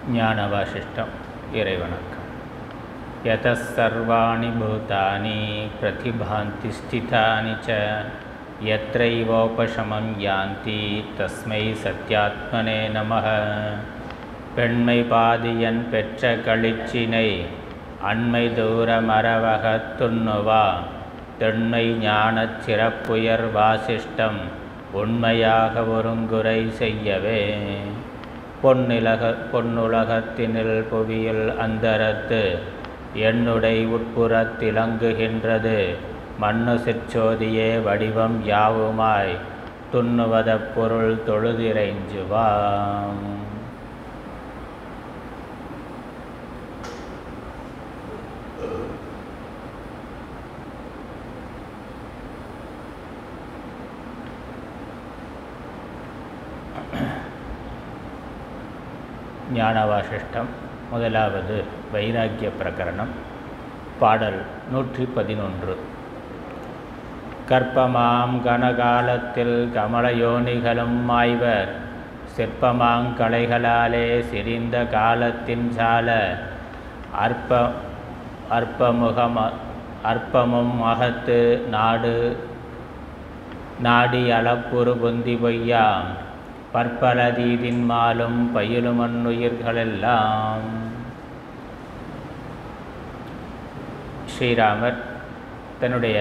ஞானவாசிஷ்டம் இறைவணக்கம் யதः சர்வாணி பூதானி பிரதிபாந்தி ஸ்திதானி ச யத்ரைவோபசமம் யாந்தி தஸ்மை சத்யாத்மனே நமः பெண்மை பாதியன் பெற்ற களிச்சினை அண்மை தூரமரவகத் துண்ணுவா தென்மை ஞானச் சிறப்புயர் வாசிஷ்டம் உண்மையாக ஒருங்குறை செய்யவே பொன்னிலக பொன்னுலகத்தினில் புவியில் அந்தரத்து என்னுடை உட்புறத்திலங்குகின்றது மண்ணு சிற்சோதியே வடிவம் யாவுமாய் துண்ணுவத பொருள் தொழுதிரைஞ்சுவாம் ஞானவாசிஷ்டம் முதலாவது வைராக்கிய பிரகரணம் பாடல் நூற்றி பதினொன்று கற்பமாம் கனகாலத்தில் கமலயோனிகளும் மாய்வர் சிற்பமாங்கலைகளாலே சிரிந்த காலத்தின் சால அற்ப அற்பமுகம அற்பமும் அகத்து நாடு நாடி அளப்புறு பொந்தி பொய்யாம் பற்பலதீதின் மாலும் பயிலுமன்னுயிர்களெல்லாம் ஸ்ரீராமர் தன்னுடைய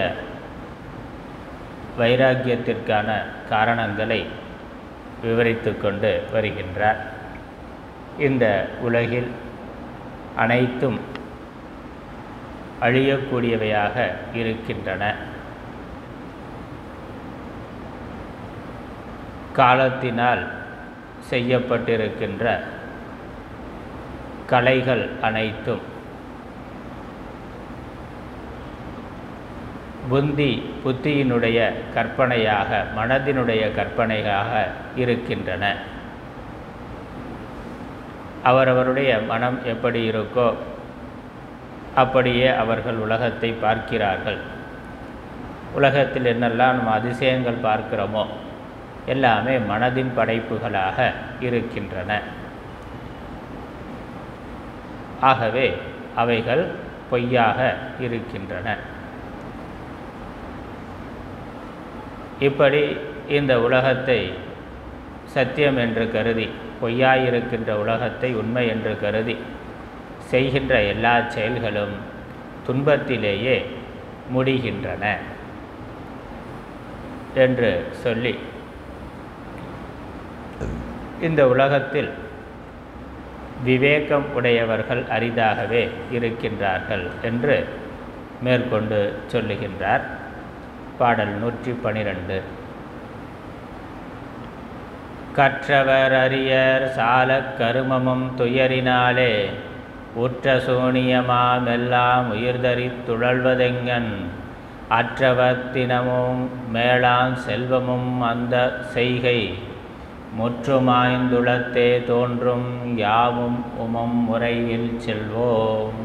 வைராக்கியத்திற்கான காரணங்களை விவரித்து கொண்டு வருகின்றார் இந்த உலகில் அனைத்தும் அழியக்கூடியவையாக இருக்கின்றன காலத்தினால் செய்யப்பட்டிருக்கின்ற கலைகள் அனைத்தும் புந்தி புத்தியினுடைய கற்பனையாக மனதினுடைய கற்பனையாக இருக்கின்றன அவரவருடைய மனம் எப்படி இருக்கோ அப்படியே அவர்கள் உலகத்தை பார்க்கிறார்கள் உலகத்தில் என்னெல்லாம் நம்ம அதிசயங்கள் பார்க்கிறோமோ எல்லாமே மனதின் படைப்புகளாக இருக்கின்றன ஆகவே அவைகள் பொய்யாக இருக்கின்றன இப்படி இந்த உலகத்தை சத்தியம் என்று கருதி பொய்யாயிருக்கின்ற உலகத்தை உண்மை என்று கருதி செய்கின்ற எல்லா செயல்களும் துன்பத்திலேயே முடிகின்றன என்று சொல்லி இந்த உலகத்தில் விவேகம் உடையவர்கள் அரிதாகவே இருக்கின்றார்கள் என்று மேற்கொண்டு சொல்லுகின்றார் பாடல் நூற்றி பனிரெண்டு கற்றவர் அரியர் சால கருமமும் துயரினாலே உற்ற சூனியமாமெல்லாம் உயிர்தரித் துழல்வதெங்கன் அற்றவத்தினமும் மேளான் செல்வமும் அந்த செய்கை முற்றுமாய்ந்துளத்தே தோன்றும் யாவும் உமம் முறையில் செல்வோம்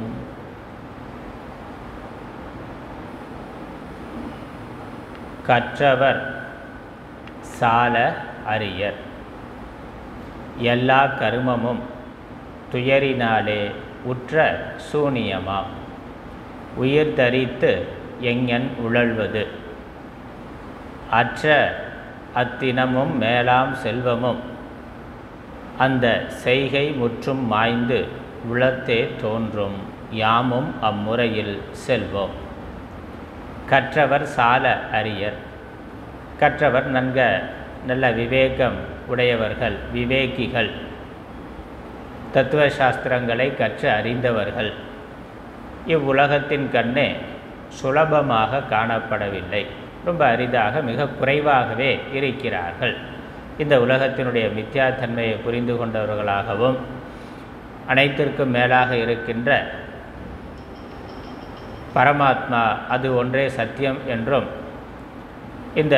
கற்றவர் சால அரியர் எல்லா கருமமும் துயரினாலே உற்ற சூனியமாம் உயிர் தரித்து எங்கன் உழல்வது அற்ற அத்தினமும் மேலாம் செல்வமும் அந்த செய்கை முற்றும் மாய்ந்து உளத்தே தோன்றும் யாமும் அம்முறையில் செல்வோம் கற்றவர் சால அரியர் கற்றவர் நன்க நல்ல விவேகம் உடையவர்கள் விவேகிகள் தத்துவ சாஸ்திரங்களை கற்று அறிந்தவர்கள் இவ்வுலகத்தின் கண்ணே சுலபமாக காணப்படவில்லை ரொம்ப அரிதாக மிக குறைவாகவே இருக்கிறார்கள் இந்த உலகத்தினுடைய மித்யாத்தன்மையை புரிந்து கொண்டவர்களாகவும் அனைத்திற்கும் மேலாக இருக்கின்ற பரமாத்மா அது ஒன்றே சத்தியம் என்றும் இந்த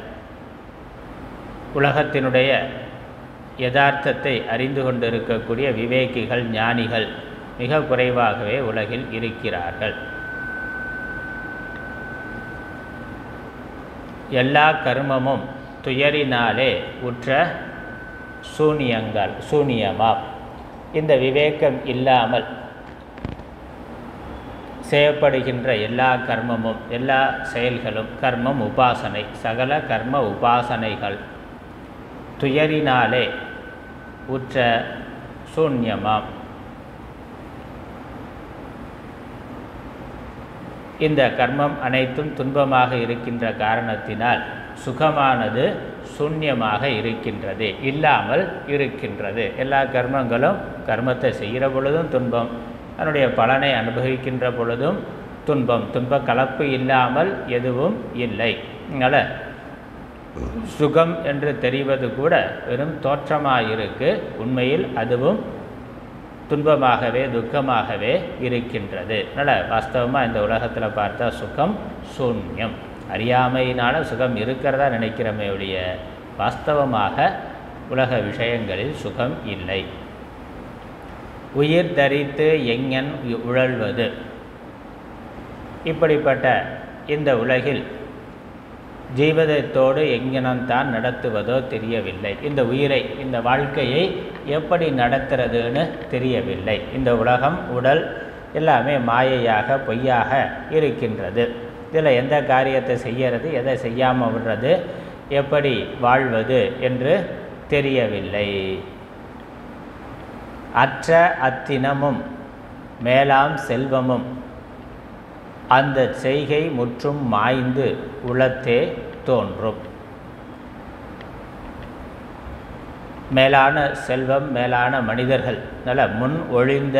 உலகத்தினுடைய யதார்த்தத்தை அறிந்து கொண்டிருக்கக்கூடிய விவேகிகள் ஞானிகள் மிக குறைவாகவே உலகில் இருக்கிறார்கள் எல்லா கர்மமும் துயரினாலே உற்ற சூனியங்கள் சூனியமாம் இந்த விவேகம் இல்லாமல் செய்யப்படுகின்ற எல்லா கர்மமும் எல்லா செயல்களும் கர்மம் உபாசனை சகல கர்ம உபாசனைகள் துயரினாலே உற்ற சூன்யமாம் இந்த கர்மம் அனைத்தும் துன்பமாக இருக்கின்ற காரணத்தினால் சுகமானது சூன்யமாக இருக்கின்றது இல்லாமல் இருக்கின்றது எல்லா கர்மங்களும் கர்மத்தை செய்கிற பொழுதும் துன்பம் அதனுடைய பலனை அனுபவிக்கின்ற பொழுதும் துன்பம் துன்ப கலப்பு இல்லாமல் எதுவும் இல்லை அதனால் சுகம் என்று தெரிவது கூட வெறும் தோற்றமாயிருக்கு உண்மையில் அதுவும் துன்பமாகவே துக்கமாகவே இருக்கின்றது அதனால் வாஸ்தவமாக இந்த உலகத்தில் பார்த்தா சுகம் சூன்யம் அறியாமையினால சுகம் இருக்கிறதா நினைக்கிறோமே ஒழிய வாஸ்தவமாக உலக விஷயங்களில் சுகம் இல்லை உயிர் தரித்து எங்கன் உழல்வது இப்படிப்பட்ட இந்த உலகில் ஜீவிதத்தோடு எங்கனம்தான் நடத்துவதோ தெரியவில்லை இந்த உயிரை இந்த வாழ்க்கையை எப்படி நடத்துறதுன்னு தெரியவில்லை இந்த உலகம் உடல் எல்லாமே மாயையாக பொய்யாக இருக்கின்றது இதில் எந்த காரியத்தை செய்யறது எதை செய்யாமல் விடுறது எப்படி வாழ்வது என்று தெரியவில்லை அற்ற அத்தினமும் மேலாம் செல்வமும் அந்த செய்கை முற்றும் மாய்ந்து உளத்தே தோன்றும் மேலான செல்வம் மேலான மனிதர்கள் நல்ல முன் ஒழிந்த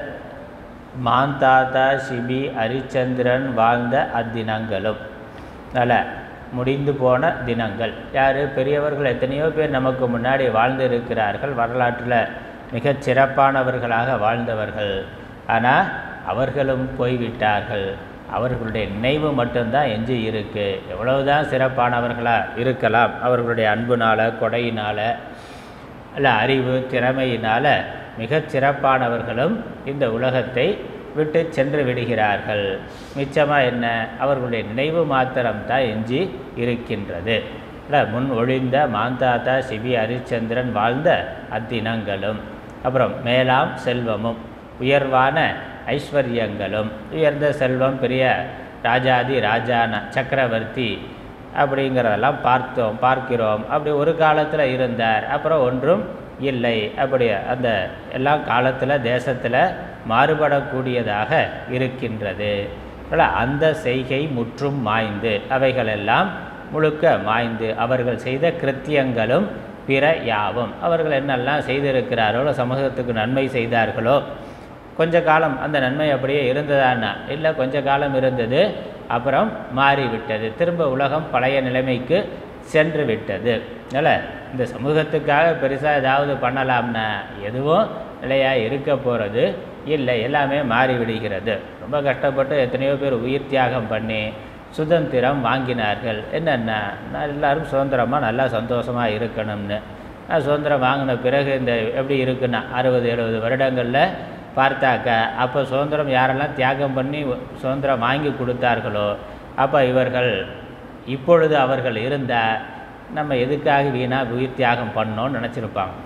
மாந்தாதா சிபி ஹரிச்சந்திரன் வாழ்ந்த அத்தினங்களும் நல்ல முடிந்து போன தினங்கள் யார் பெரியவர்கள் எத்தனையோ பேர் நமக்கு முன்னாடி வாழ்ந்திருக்கிறார்கள் வரலாற்றில் மிகச் சிறப்பானவர்களாக வாழ்ந்தவர்கள் ஆனால் அவர்களும் போய்விட்டார்கள் அவர்களுடைய நினைவு மட்டும்தான் எஞ்சி இருக்கு எவ்வளவுதான் சிறப்பானவர்களாக இருக்கலாம் அவர்களுடைய அன்புனால் கொடையினால் அல்ல அறிவு திறமையினால் மிகச் சிறப்பானவர்களும் இந்த உலகத்தை விட்டு சென்று விடுகிறார்கள் மிச்சமாக என்ன அவர்களுடைய நினைவு மாத்திரம்தான் எஞ்சி இருக்கின்றது இல்லை முன் ஒழிந்த மாந்தாத்தா சிபி ஹரிச்சந்திரன் வாழ்ந்த அத்தினங்களும் அப்புறம் மேலாம் செல்வமும் உயர்வான ஐஸ்வர்யங்களும் உயர்ந்த செல்வம் பெரிய ராஜாதி ராஜான சக்கரவர்த்தி அப்படிங்கிறதெல்லாம் பார்த்தோம் பார்க்கிறோம் அப்படி ஒரு காலத்தில் இருந்தார் அப்புறம் ஒன்றும் இல்லை அப்படி அந்த எல்லா காலத்தில் தேசத்தில் மாறுபடக்கூடியதாக இருக்கின்றது அந்த செய்கை முற்றும் மாய்ந்து அவைகளெல்லாம் முழுக்க மாய்ந்து அவர்கள் செய்த கிருத்தியங்களும் பிற யாவும் அவர்கள் என்னெல்லாம் செய்திருக்கிறார்களோ சமூகத்துக்கு நன்மை செய்தார்களோ கொஞ்ச காலம் அந்த நன்மை அப்படியே இருந்ததான்னா இல்லை கொஞ்ச காலம் இருந்தது அப்புறம் மாறிவிட்டது திரும்ப உலகம் பழைய நிலைமைக்கு சென்று விட்டது அதனால் இந்த சமூகத்துக்காக பெருசாக ஏதாவது பண்ணலாம்னா எதுவும் நிலையாக இருக்க போகிறது இல்லை எல்லாமே மாறிவிடுகிறது ரொம்ப கஷ்டப்பட்டு எத்தனையோ பேர் உயிர் தியாகம் பண்ணி சுதந்திரம் வாங்கினார்கள் என்னென்ன எல்லோரும் சுதந்திரமாக நல்லா சந்தோஷமாக இருக்கணும்னு சுதந்திரம் வாங்கின பிறகு இந்த எப்படி இருக்குன்னா அறுபது எழுபது வருடங்களில் பார்த்தாக்க அப்போ சுதந்திரம் யாரெல்லாம் தியாகம் பண்ணி சுதந்திரம் வாங்கி கொடுத்தார்களோ அப்போ இவர்கள் இப்பொழுது அவர்கள் இருந்தால் நம்ம எதுக்காக வீணாக உயிர் தியாகம் பண்ணோன்னு நினச்சிருப்பாங்க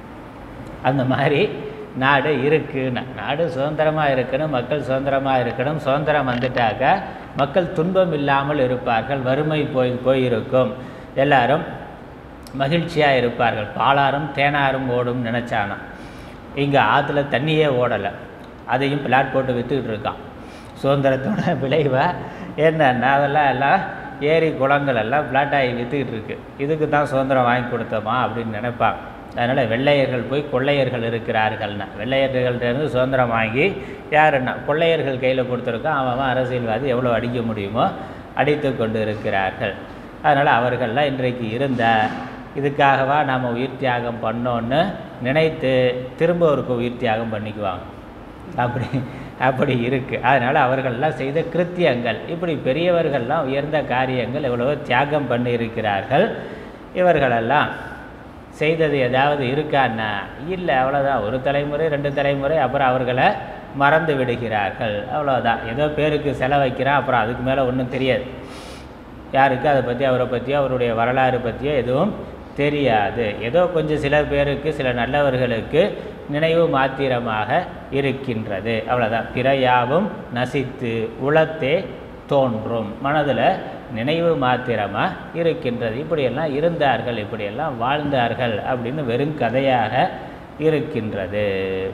அந்த மாதிரி நாடு இருக்குன்னு நாடு சுதந்திரமாக இருக்கணும் மக்கள் சுதந்திரமாக இருக்கணும் சுதந்திரம் வந்துட்டாக்க மக்கள் துன்பம் இல்லாமல் இருப்பார்கள் வறுமை போய் போயிருக்கும் எல்லாரும் மகிழ்ச்சியாக இருப்பார்கள் பாலாரும் தேனாரும் ஓடும் நினச்சானா இங்கே ஆற்றுல தண்ணியே ஓடலை அதையும் பிளாட் போட்டு விற்றுக்கிட்டு இருக்கான் சுதந்திரத்தோட விளைவை என்னென்ன அதெல்லாம் எல்லாம் ஏரி குளங்கள் எல்லாம் பிளாட் ஆகி விற்றுக்கிட்டு இருக்கு இதுக்கு தான் சுதந்திரம் வாங்கி கொடுத்தோமா அப்படின்னு நினைப்பாங்க அதனால் வெள்ளையர்கள் போய் கொள்ளையர்கள் இருக்கிறார்கள்னா வெள்ளையர்கள்ட்டேருந்து சுதந்திரம் வாங்கி யாருன்னா கொள்ளையர்கள் கையில் கொடுத்துருக்கோம் அவன் அரசியல்வாதி எவ்வளோ அடிக்க முடியுமோ அடித்து கொண்டு இருக்கிறார்கள் அதனால் அவர்கள்லாம் இன்றைக்கு இருந்த இதுக்காகவா நாம் உயிர் தியாகம் பண்ணோன்னு நினைத்து திரும்ப ஒருக்கு உயிர் தியாகம் பண்ணிக்குவாங்க அப்படி அப்படி இருக்குது அதனால் அவர்கள்லாம் செய்த கிருத்தியங்கள் இப்படி பெரியவர்கள்லாம் உயர்ந்த காரியங்கள் எவ்வளவோ தியாகம் பண்ணியிருக்கிறார்கள் இவர்களெல்லாம் செய்தது ஏதாவது இருக்கான்னா இல்லை அவ்வளோதான் ஒரு தலைமுறை ரெண்டு தலைமுறை அப்புறம் அவர்களை மறந்து விடுகிறார்கள் அவ்வளோதான் ஏதோ பேருக்கு செலவைக்கிறான் அப்புறம் அதுக்கு மேலே ஒன்றும் தெரியாது யாருக்கு அதை பற்றி அவரை பற்றியோ அவருடைய வரலாறு பற்றியோ எதுவும் தெரியாது ஏதோ கொஞ்சம் சில பேருக்கு சில நல்லவர்களுக்கு நினைவு மாத்திரமாக இருக்கின்றது அவ்வளோதான் பிறையாவும் நசித்து உளத்தே தோன்றும் மனதில் நினைவு மாத்திரமாக இருக்கின்றது இப்படியெல்லாம் இருந்தார்கள் இப்படியெல்லாம் வாழ்ந்தார்கள் அப்படின்னு வெறும் கதையாக இருக்கின்றது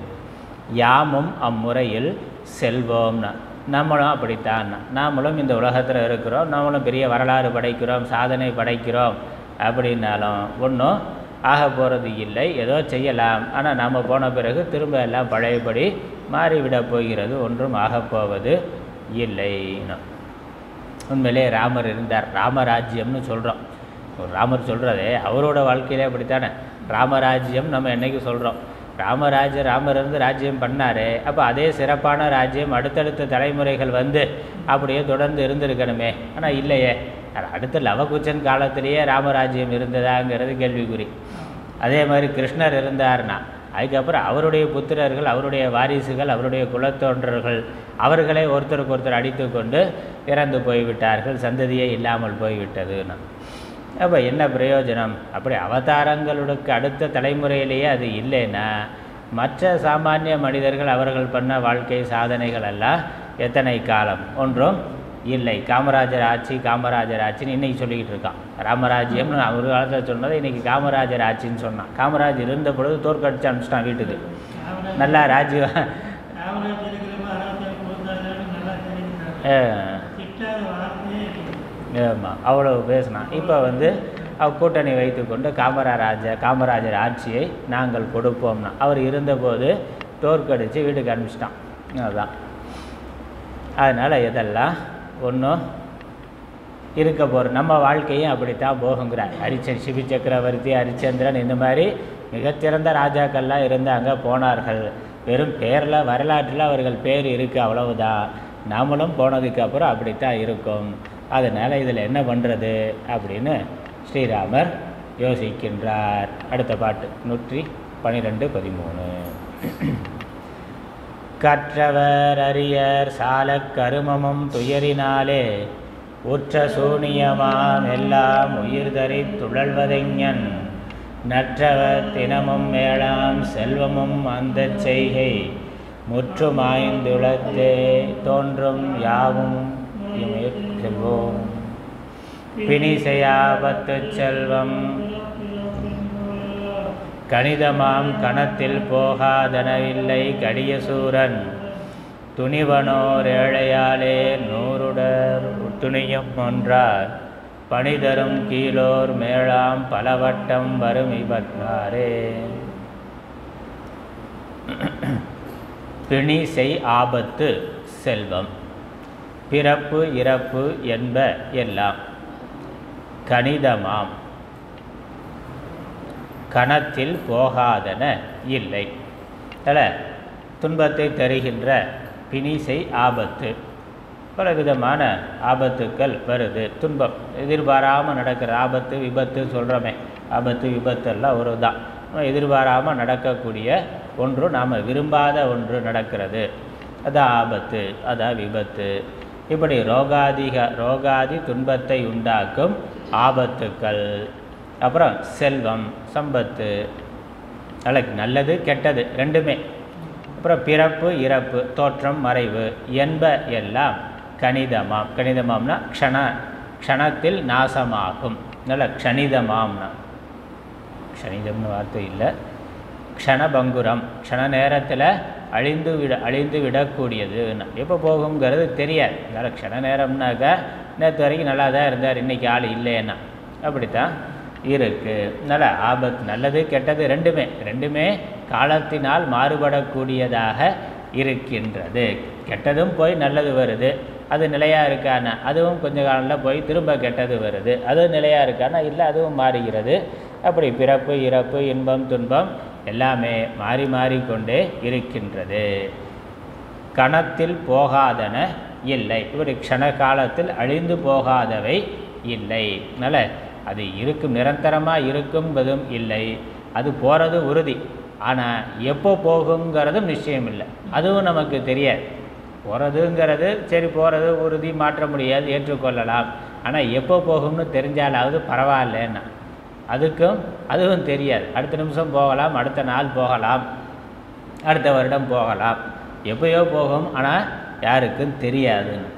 யாமும் அம்முறையில் செல்வோம்னா நம்மளும் அப்படித்தான் நாமளும் இந்த உலகத்தில் இருக்கிறோம் நம்மளும் பெரிய வரலாறு படைக்கிறோம் சாதனை படைக்கிறோம் அப்படின்னாலும் ஒன்றும் ஆக போகிறது இல்லை ஏதோ செய்யலாம் ஆனால் நாம் போன பிறகு திரும்ப எல்லாம் பழையபடி மாறிவிடப் போகிறது ஒன்றும் ஆகப்போவது இல்லைன்னு உண்மையிலே ராமர் இருந்தார் ராமராஜ்யம்னு சொல்கிறோம் ராமர் சொல்கிறதே அவரோட வாழ்க்கையிலே அப்படித்தானே ராமராஜ்யம் நம்ம என்னைக்கு சொல்கிறோம் ராமராஜ ராமர் இருந்து ராஜ்யம் பண்ணார் அப்போ அதே சிறப்பான ராஜ்யம் அடுத்தடுத்த தலைமுறைகள் வந்து அப்படியே தொடர்ந்து இருந்திருக்கணுமே ஆனால் இல்லையே அடுத்த லவகுச்சன் காலத்திலேயே ராமராஜ்யம் இருந்ததாங்கிறது கேள்விக்குறி அதே மாதிரி கிருஷ்ணர் இருந்தார்னா அதுக்கப்புறம் அவருடைய புத்திரர்கள் அவருடைய வாரிசுகள் அவருடைய குலத்தோன்றர்கள் அவர்களே ஒருத்தருக்கு ஒருத்தர் அடித்து கொண்டு இறந்து போய்விட்டார்கள் சந்ததியே இல்லாமல் போய்விட்டதுன்னு அப்போ என்ன பிரயோஜனம் அப்படி அவதாரங்களுக்கு அடுத்த தலைமுறையிலேயே அது இல்லைன்னா மற்ற சாமானிய மனிதர்கள் அவர்கள் பண்ண வாழ்க்கை சாதனைகள் எல்லாம் எத்தனை காலம் ஒன்றும் இல்லை காமராஜர் ஆட்சி காமராஜர் ஆட்சின்னு இன்றைக்கி சொல்லிக்கிட்டு இருக்கான் ராமராஜ்யம்னு ஒரு காலத்தில் சொன்னதை இன்றைக்கி காமராஜர் ஆட்சின்னு சொன்னான் காமராஜர் இருந்த பொழுது தோற்கடிச்சு அனுப்பிச்சிட்டான் வீட்டுக்கு நல்லா ராஜ்யம் ராமராஜ் இருக்கிறப்ப அறுபத்தேழு கொடுத்தாருன்னு நல்லா தெரிஞ்சுட்டாங்க ஆ, திட்டாத வார்த்தையே இல்லை. ஆமாம் அவ்வளவு பேசினான் இப்போ வந்து அவ கூட்டணி வைத்துக்கொண்டு காமராஜ காமராஜர் ஆட்சியை நாங்கள் கொடுப்போம்னா அவர் இருந்தபோது தோற்கடித்து வீட்டுக்கு அனுப்பிச்சிட்டான் அதுதான் அதனால் இதெல்லாம் ஒன்றும் இருக்க போகிற நம்ம வாழ்க்கையும் அப்படித்தான் போகுங்கிறார் ஹரிச்சன் சிபி சக்கரவர்த்தி ஹரிச்சந்திரன் இந்த மாதிரி மிகச்சிறந்த ராஜாக்கள்லாம் இருந்தாங்க போனார்கள் வெறும் பேரில் வரலாற்றில் அவர்கள் பேர் இருக்குது அவ்வளவுதான் நாமளும் போனதுக்கு அப்புறம் அப்படித்தான் இருக்கும் அதனால் இதில் என்ன பண்ணுறது அப்படின்னு ஸ்ரீராமர் யோசிக்கின்றார் அடுத்த பாட்டு நூற்றி பன்னிரெண்டு பதிமூணு கற்றவர் அரியர் சாலக் கருமமும் துயரினாலே உற்ற சூனியமாம் எல்லாம் உயிர்தறி துழல்வதைஞன் நற்றவர் தினமும் மேளாம் செல்வமும் அந்தச் செய்கை முற்றுமாய்ந்துளத்தே தோன்றும் யாவும் இமையற் செல்வோம் பிணிசையாபத்துச் செல்வம் கணிதமாம் கணத்தில் போகாதனவில்லை கடியசூரன் துணிவனோர் ஏழையாலே நூறுடர் துணியும் ஒன்றார் பணிதரும் கீழோர் மேளாம் பலவட்டம் வரும் இவற்றாரே பிணி செய் ஆபத்து செல்வம் பிறப்பு இறப்பு என்ப எல்லாம் கணிதமாம் கணத்தில் போகாதன இல்லை அல்ல துன்பத்தை தருகின்ற பிணிசை ஆபத்து பல விதமான ஆபத்துக்கள் வருது துன்பம் எதிர்பாராமல் நடக்கிற ஆபத்து விபத்து சொல்கிறோமே ஆபத்து விபத்தெல்லாம் ஒரு தான் எதிர்பாராமல் நடக்கக்கூடிய ஒன்று நாம் விரும்பாத ஒன்று நடக்கிறது அதான் ஆபத்து அதான் விபத்து இப்படி ரோகாதிக ரோகாதி துன்பத்தை உண்டாக்கும் ஆபத்துக்கள் அப்புறம் செல்வம் சம்பத்து நல்ல நல்லது கெட்டது ரெண்டுமே அப்புறம் பிறப்பு இறப்பு தோற்றம் மறைவு என்ப எல்லாம் கணிதமாம் கணிதமாம்னா க்ஷண க்ஷணத்தில் நாசமாகும் நல்ல க்ஷணிதமாம்னா க்ஷணிதம்னு வார்த்தை இல்லை க்ஷணபங்குரம் க்ஷண நேரத்தில் அழிந்து விட அழிந்து விடக்கூடியது எப்போ போகுங்கிறது தெரியாது அதனால் க்ஷண நேரம்னாக்கா நேற்று வரைக்கும் நல்லா தான் இருந்தார் இன்றைக்கி ஆள் இல்லைன்னா அப்படித்தான் இருக்குது நல்ல ஆபத்து நல்லது கெட்டது ரெண்டுமே ரெண்டுமே காலத்தினால் மாறுபடக்கூடியதாக இருக்கின்றது கெட்டதும் போய் நல்லது வருது அது நிலையாக இருக்கானா அதுவும் கொஞ்ச காலில் போய் திரும்ப கெட்டது வருது அது நிலையாக இருக்கானா இல்லை அதுவும் மாறுகிறது அப்படி பிறப்பு இறப்பு இன்பம் துன்பம் எல்லாமே மாறி மாறிக்கொண்டே இருக்கின்றது கணத்தில் போகாதன இல்லை இப்படி க்ஷண காலத்தில் அழிந்து போகாதவை இல்லை அதனால் அது இருக்கும் நிரந்தரமாக இருக்கும்பதும் இல்லை அது போகிறது உறுதி ஆனால் எப்போ போகுங்கிறதும் நிச்சயம் இல்லை அதுவும் நமக்கு தெரியாது போகிறதுங்கிறது சரி போகிறது உறுதி மாற்ற முடியாது ஏற்றுக்கொள்ளலாம் ஆனால் எப்போ போகும்னு தெரிஞ்சாலாவது பரவாயில்லன்னா அதுக்கும் அதுவும் தெரியாது அடுத்த நிமிஷம் போகலாம் அடுத்த நாள் போகலாம் அடுத்த வருடம் போகலாம் எப்பயோ போகும் ஆனால் யாருக்கும் தெரியாதுன்னு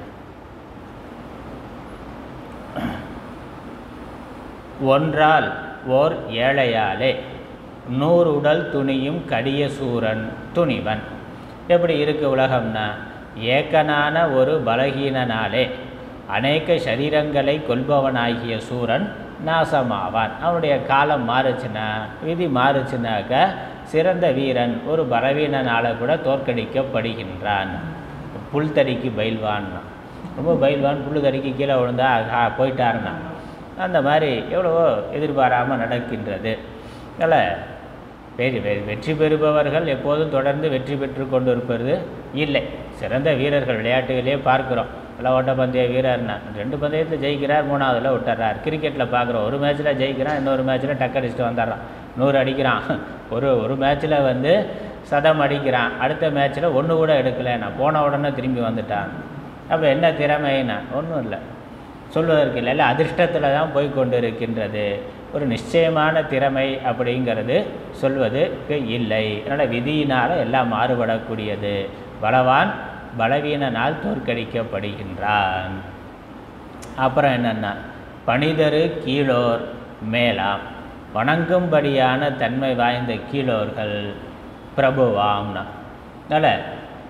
ஒன்றால் ஓர் ஏழையாலே நூறு உடல் துணியும் கடிய சூரன் துணிவன் எப்படி இருக்கு உலகம்னா ஏக்கனான ஒரு பலகீனனாலே அநேக சரீரங்களை கொல்பவனாகிய சூரன் நாசமாவான் அவனுடைய காலம் மாறுச்சுன்னா விதி மாறுச்சுனாக்க சிறந்த வீரன் ஒரு பலவீனனால கூட தோற்கடிக்கப்படுகின்றான் புல் தறிக்கு பயில்வான்னா ரொம்ப பயில்வான் புல் தறிக்கு கீழே விழுந்தா ஆ, போயிட்டாருன்னா அந்த மாதிரி எவ்வளவோ எதிர்பாராமல் நடக்கின்றது அதில் வெற்றி வெ- வெற்றி பெறுபவர்கள் எப்போதும் தொடர்ந்து வெற்றி பெற்று கொண்டு இருப்பது இல்லை சிறந்த வீரர்கள் விளையாட்டுகளே பார்க்குறோம் எல்லாம் ஓட்டப்பந்தய வீரர்னா ரெண்டு பந்தயத்தில் ஜெயிக்கிறார் மூணாவதுல விட்டுறார் கிரிக்கெட்டில் பார்க்குறோம் ஒரு மேட்ச்சில் ஜெயிக்கிறான் இன்னொரு மேட்ச்சில் டக் அடிச்சுட்டு வந்துடுறான் நூறு அடிக்கிறான் ஒரு ஒரு மேட்ச்சில் வந்து சதம் அடிக்கிறான் அடுத்த மேட்ச்சில் ஒன்று கூட எடுக்கலை நான் போன உடனே திரும்பி வந்துட்டான் அப்போ என்ன திறமைன்னா ஒன்றும் இல்லை சொல்வதற்கு இல்லை இல்லை அதிர்ஷ்டத்தில் தான் போய் கொண்டு இருக்கின்றது ஒரு நிச்சயமான திறமை அப்படிங்கிறது சொல்வதற்கு இல்லை அதனால் விதியினால் எல்லாம் மாறுபடக்கூடியது பலவான் பலவீனனால் தோற்கடிக்கப்படுகின்றான் அப்புறம் என்னென்னா பணிதரு கீழோர் மேலாம் வணங்கும்படியான தன்மை வாய்ந்த கீழோர்கள் பிரபுவாம்னா அதனால்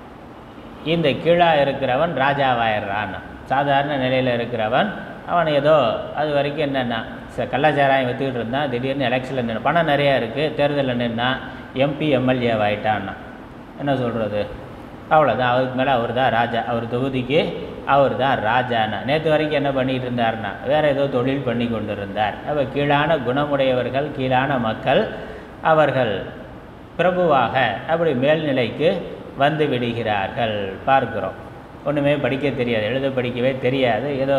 இந்த கீழாக இருக்கிறவன் ராஜாவாயிடுறான் சாதாரண நிலையில் இருக்கிறவன் அவன் ஏதோ அது வரைக்கும் என்னென்னா ச கள்ளச்சாராயம் விற்றுக்கிட்டு இருந்தான் திடீர்னு எலெக்ஷனில் நின்று பணம் நிறையா இருக்குது தேர்தலில் நின்னா எம்பி எம்எல்ஏ ஆயிட்டான்னா என்ன சொல்கிறது அவ்வளோதான் அவருக்கு மேலே அவர் தான் ராஜா அவர் தொகுதிக்கு அவர் தான் ராஜானா நேற்று வரைக்கும் என்ன பண்ணிட்டு இருந்தார்னா வேறு ஏதோ தொழில் பண்ணி கொண்டு இருந்தார் அப்போ கீழான குணமுடையவர்கள் கீழான மக்கள் அவர்கள் பிரபுவாக அப்படி மேல்நிலைக்கு வந்து விடுகிறார்கள் பார்க்கிறோம் ஒன்றுமே படிக்க தெரியாது எழுத படிக்கவே தெரியாது ஏதோ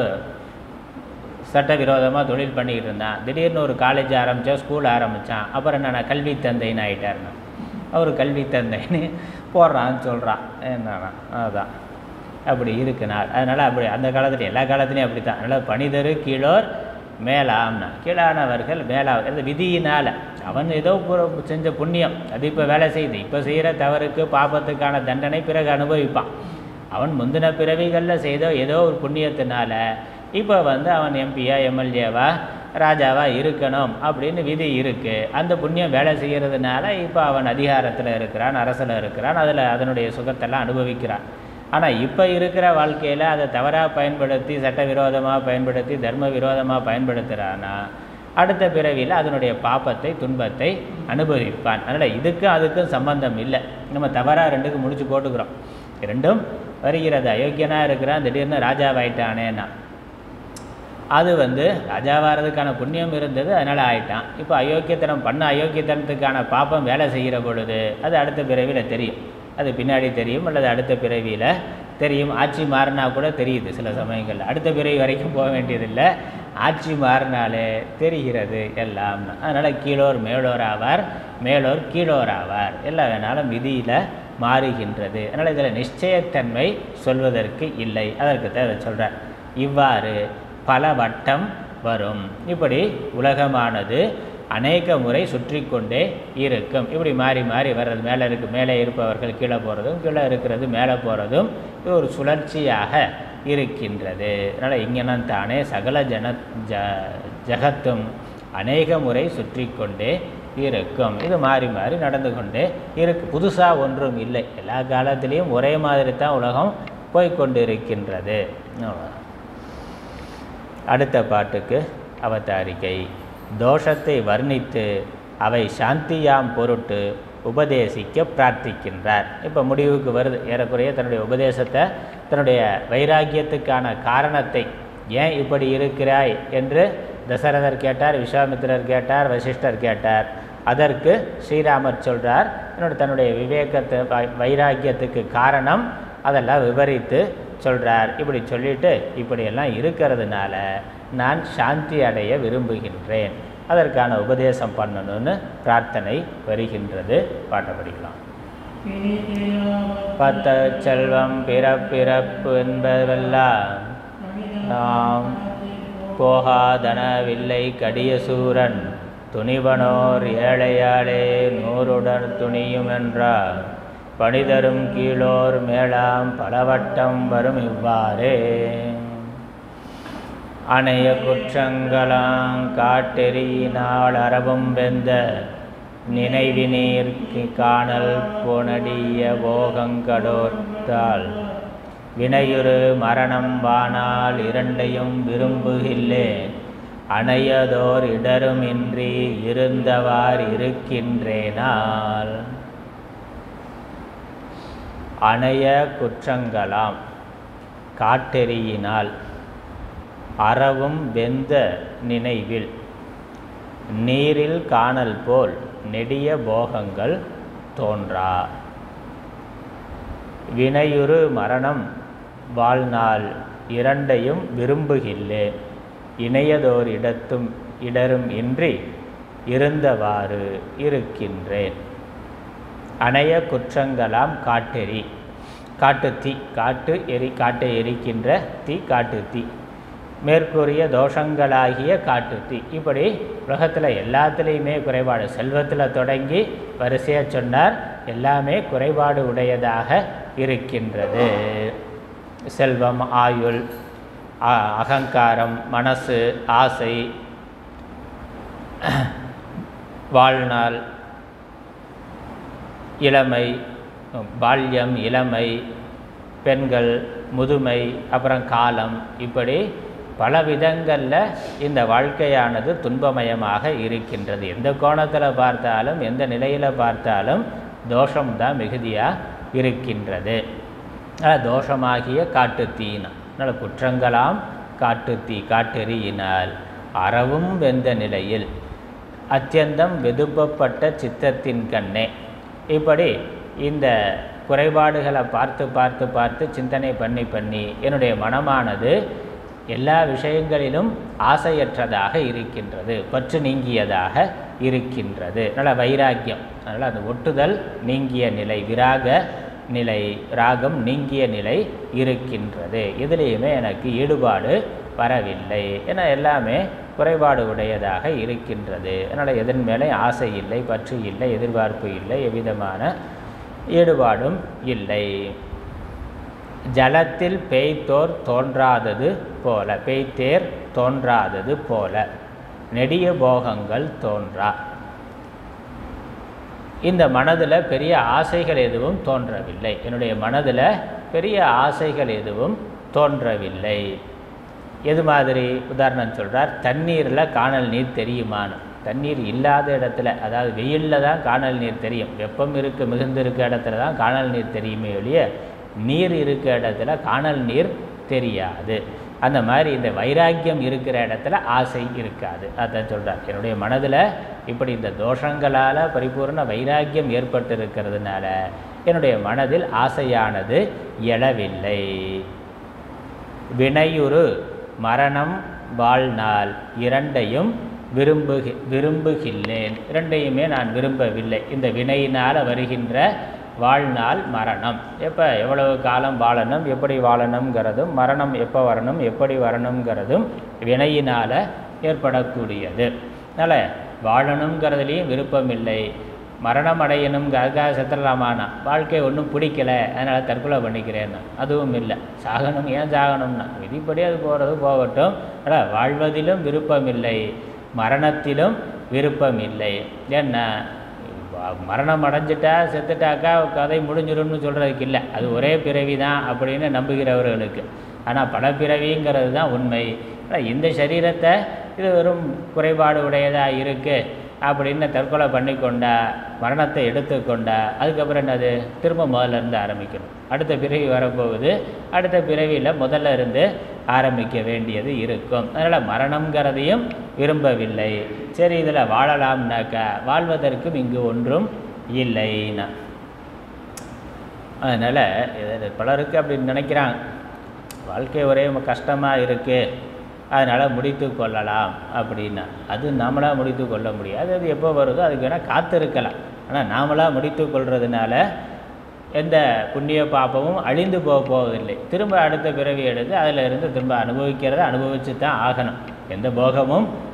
சட்டவிரோதமாக தொழில் பண்ணிக்கிட்டு இருந்தான் திடீர்னு ஒரு காலேஜ் ஆரம்பித்தான் ஸ்கூல் ஆரம்பித்தான் அப்புறம் என்னன்னா கல்வி தந்தைன்னு ஆயிட்டாருன்னா அவர் கல்வி தந்தைன்னு போடுறான்னு சொல்கிறான் என்னன்னா அதுதான் அப்படி இருக்குனார் அதனால் அப்படி அந்த காலத்துல எல்லா காலத்துலேயும் அப்படி தான் அதனால் பணிதரு கீழோர் மேலாம்னா கீழானவர்கள் மேலா அந்த விதியினால் அவன் ஏதோ பு- செஞ்ச புண்ணியம் அது இப்போ வேலை செய்யுது இப்போ செய்கிற தவறுக்கு பாபத்துக்கான தண்டனை பிறகு அனுபவிப்பான் அவன் முந்தின பிறவிகளில் செய்த ஏதோ ஒரு புண்ணியத்தினால இப்போ வந்து அவன் எம்பியா எம்எல்ஏவா ராஜாவா இருக்கணும் அப்படின்னு விதி இருக்குது அந்த புண்ணியம் வேலை செய்கிறதுனால இப்போ அவன் அதிகாரத்தில் இருக்கிறான் அரசில் இருக்கிறான் அதில் அதனுடைய சுகத்தெல்லாம் அனுபவிக்கிறான் ஆனால் இப்போ இருக்கிற வாழ்க்கையில் அதை தவறாக பயன்படுத்தி சட்டவிரோதமாக பயன்படுத்தி தர்ம விரோதமாக பயன்படுத்துகிறானா அடுத்த பிறவியில் அதனுடைய பாப்பத்தை துன்பத்தை அனுபவிப்பான் அதனால் இதுக்கும் அதுக்கும் சம்பந்தம் இல்லை நம்ம தவறாக ரெண்டுக்கு முடிச்சு போட்டுக்கிறோம் ரெண்டும் வருகிறது அயோக்கியனாக இருக்கிறான் திடீர்னு ராஜாவாயிட்டானேன்னா அது வந்து ராஜாவாகிறதுக்கான புண்ணியம் இருந்தது அதனால் ஆயிட்டான் இப்போ அயோக்கியத்தனம் பண்ண அயோக்கியத்தனத்துக்கான பாப்பம் வேலை செய்கிற பொழுது அது அடுத்த பிறவியில் தெரியும் அது பின்னாடி தெரியும் அல்லது அடுத்த பிறவியில் தெரியும் ஆட்சி மாறினா கூட தெரியுது சில சமயங்களில் அடுத்த பிறவி வரைக்கும் போக வேண்டியதில்லை ஆட்சி மாறினாலே தெரிகிறது எல்லாம் அதனால் கீழோர் மேலோர் ஆவார் மேலோர் கீழோர் ஆவார் எல்லாம் வேணாலும் விதியில் மாறுகின்றது அதனால் இதில் நிச்சயத்தன்மை சொல்வதற்கு இல்லை அதற்கு தான் சொல்கிறார் இவ்வாறு பல வட்டம் வரும் இப்படி உலகமானது அநேக முறை சுற்றி கொண்டே இருக்கும் இப்படி மாறி மாறி வர்றது மேலே இருக்கு மேலே இருப்பவர்கள் கீழே போகிறதும் கீழே இருக்கிறது மேலே போகிறதும் இது ஒரு சுழற்சியாக இருக்கின்றது அதனால் இங்கனம் தானே சகல ஜன ஜ ஜகத்தும் அநேக முறை சுற்றி கொண்டே இருக்கும் இது மாறி மாறி நடந்து கொண்டே இருக்கு புதுசாக ஒன்றும் இல்லை எல்லா காலத்திலையும் ஒரே மாதிரி தான் உலகம் போய்க்கொண்டு இருக்கின்றது அவ்வளவுதான். அடுத்த பாட்டுக்கு அவதாரிகை தோஷத்தை வர்ணித்து அவை சாந்தியாம் பொருட்டு உபதேசிக்க பிரார்த்திக்கின்றார் இப்போ முடிவுக்கு வருது ஏறக்குறைய தன்னுடைய உபதேசத்தை தன்னுடைய வைராக்கியத்துக்கான காரணத்தை ஏன் இப்படி இருக்கிறாய் என்று தசரதர் கேட்டார் விஸ்வாமித்திரர் கேட்டார் வசிஷ்டர் கேட்டார் அதற்கு ஸ்ரீராமர் சொல்றார் என்னோட தன்னுடைய விவேகத்தை வை- வைராக்கியத்துக்கு காரணம் அதெல்லாம் விவரித்து சொல்றார் இப்படி சொல்லிட்டு இப்படியெல்லாம் இருக்கிறதுனால நான் சாந்தி அடைய விரும்புகின்றேன் அதற்கான உபதேசம் பண்ணணும்னு பிரார்த்தனை வருகின்றது பாட்டை படிக்கலாம் பத்த செல்வம் பிறப்பிறப்பு என்பதெல்லாம் நாம் போகாதனவில்லை கடிய சூரன் துணிவனோர் ஏழையாளே நூறுடன் துணியும் என்றார் பணிதரும் கீழோர் மேலாம் பலவட்டம் வரும் இவ்வாறே அணைய குற்றங்களாங் காட்டெறியினால் அறவும் வெந்த நினைவினீர்க்கு காணல் புனடிய போகங்கடோர்த்தால் வினையுறு மரணம் வானால் இரண்டையும் விரும்புகில்லே அணையதோர் இடருமின்றி இருந்தவார் இருக்கின்றேனால் அணைய குற்றங்களாம் காட்டெறியினால் அறவும் வெந்த நினைவில் நீரில் காணல் போல் நெடிய போகங்கள் தோன்றா வினையுறு மரணம் வாழ்நாள் இரண்டையும் விரும்புகில்லே இணையதோர் இடத்தும் இடரும் இன்றி இருந்தவாறு இருக்கின்றேன் அணைய குற்றங்களாம் காட்டெறி காட்டு தீ காட்டு எரி காட்டை எரிக்கின்ற தீ காட்டு தீ மேற்கூறிய தோஷங்களாகிய காட்டு தீ இப்படி உலகத்தில் எல்லாத்துலேயுமே குறைபாடு செல்வத்தில் தொடங்கி வரிசையாக சொன்னார் எல்லாமே குறைபாடு உடையதாக இருக்கின்றது செல்வம் ஆயுள் அ- அகங்காரம் மனசு ஆசை வாழ்நாள் இளமை பால்யம் இளமை பெண்கள் முதுமை அப்புறம் காலம் இப்படி பல விதங்களில் இந்த வாழ்க்கையானது துன்பமயமாக இருக்கின்றது எந்த கோணத்தில் பார்த்தாலும் எந்த நிலையில் பார்த்தாலும் தோஷம்தான் மிகுதியாக இருக்கின்றது அஹ் தோஷமாகிய காட்டுத்தீனா அதனால் குற்றங்களாம் காட்டுத்தீ காட்டெறியினால் அறவும் வெந்த நிலையில் அத்தியந்தம் வெதுப்பப்பட்ட சித்தத்தின் கண்ணே இப்படி இந்த குறைபாடுகளை பார்த்து பார்த்து பார்த்து சிந்தனை பண்ணி பண்ணி என்னுடைய மனமானது எல்லா விஷயங்களிலும் ஆசையற்றதாக இருக்கின்றது பற்று நீங்கியதாக இருக்கின்றது அதனால் வைராக்கியம் அதனால் அந்த ஒட்டுதல் நீங்கிய நிலை விராக நிலை ராகம் நீங்கிய நிலை இருக்கின்றது எதுலேயுமே எனக்கு ஈடுபாடு வரவில்லை ஏன்னா எல்லாமே குறைபாடு உடையதாக இருக்கின்றது அதனால் எதன் மேலே ஆசை இல்லை பற்று இல்லை எதிர்பார்ப்பு இல்லை எவ்விதமான ஈடுபாடும் இல்லை ஜலத்தில் பேய்த்தோர் தோன்றாதது போல பேய்த்தேர் தோன்றாதது போல நெடிய போகங்கள் தோன்றா இந்த மனதில் பெரிய ஆசைகள் எதுவும் தோன்றவில்லை என்னுடைய மனதில் பெரிய ஆசைகள் எதுவும் தோன்றவில்லை எது மாதிரி உதாரணம் சொல்கிறார் தண்ணீரில் காணல் நீர் தெரியுமான்னு தண்ணீர் இல்லாத இடத்துல அதாவது வெயிலில் தான் காணல் நீர் தெரியும் வெப்பம் இருக்க மிகுந்து இருக்க இடத்துல தான் காணல் நீர் தெரியுமே ஒழிய நீர் இருக்க இடத்துல காணல் நீர் தெரியாது அந்த மாதிரி இந்த வைராக்கியம் இருக்கிற இடத்துல ஆசை இருக்காது அதான் சொல்கிறார் என்னுடைய மனதில் இப்படி இந்த தோஷங்களால் பரிபூர்ண வைராக்கியம் ஏற்பட்டு இருக்கிறதுனால என்னுடைய மனதில் ஆசையானது எழவில்லை வினையுறு மரணம் வாழ்நாள் இரண்டையும் விரும்புகி விரும்புகின்றேன் இரண்டையுமே நான் விரும்பவில்லை இந்த வினையினால் வருகின்ற வாழ்நாள் மரணம் எப்போ எவ்வளவு காலம் வாழணும் எப்படி வாழணுங்கிறதும் மரணம் எப்போ வரணும் எப்படி வரணுங்கிறதும் வினையினால் ஏற்படக்கூடியது அதனால் வாழணுங்கிறதுலேயும் விருப்பம் இல்லை மரணம் அடையணுங்கிறதுக்காக செத்துடலாமானா வாழ்க்கை ஒன்றும் பிடிக்கல அதனால் தற்கொலை பண்ணிக்கிறேன்னு அதுவும் இல்லை சாகணும் ஏன் சாகணும்னா விதிப்படி அது போகிறது போகட்டும் ஆனால் வாழ்வதிலும் விருப்பம் இல்லை மரணத்திலும் விருப்பம் இல்லை ஏன்னா வ- மரணம் அடைஞ்சிட்டா செத்துட்டாக்கா கதை முடிஞ்சிடும்னு சொல்கிறதுக்கு இல்லை அது ஒரே பிறவி தான் அப்படின்னு நம்புகிறவர்களுக்கு ஆனால் பல பிறவிங்கிறது தான் உண்மை ஆனா இந்த சரீரத்தை இது வெறும் குறைபாடு உடையதாக இருக்குது அப்படின்னு தற்கொலை பண்ணிக்கொண்டா மரணத்தை எடுத்துக்கொண்டா அதுக்கப்புறம் என்னது திரும்ப முதல்ல இருந்து ஆரம்பிக்கணும் அடுத்த பிறவி வரப்போகுது அடுத்த பிறவியில் முதல்ல இருந்து ஆரம்பிக்க வேண்டியது இருக்கும் அதனால் மரணங்கிறதையும் விரும்பவில்லை சரி இதில் வாழலாம்னாக்கா வாழ்வதற்கும் இங்கு ஒன்றும் இல்லைன்னா அதனால் இது பலருக்கு அப்படி நினைக்கிறாங்க வாழ்க்கை ஒரே கஷ்டமாக இருக்குது அதனால் முடித்து கொள்ளலாம் அப்படின்னா அது நாமளாக முடித்து கொள்ள முடியாது அது எப்போ வருதோ அதுக்கு வேணால் காத்திருக்கலாம் ஆனால் நாமளாக முடித்து கொள்றதுனால எந்த புண்ணிய பாப்பமும் அழிந்து போக போவதில்லை திரும்ப அடுத்த பிறவி எடுத்து அதில் இருந்து திரும்ப அனுபவிக்கிறத அனுபவித்து தான் ஆகணும் எந்த போகமும்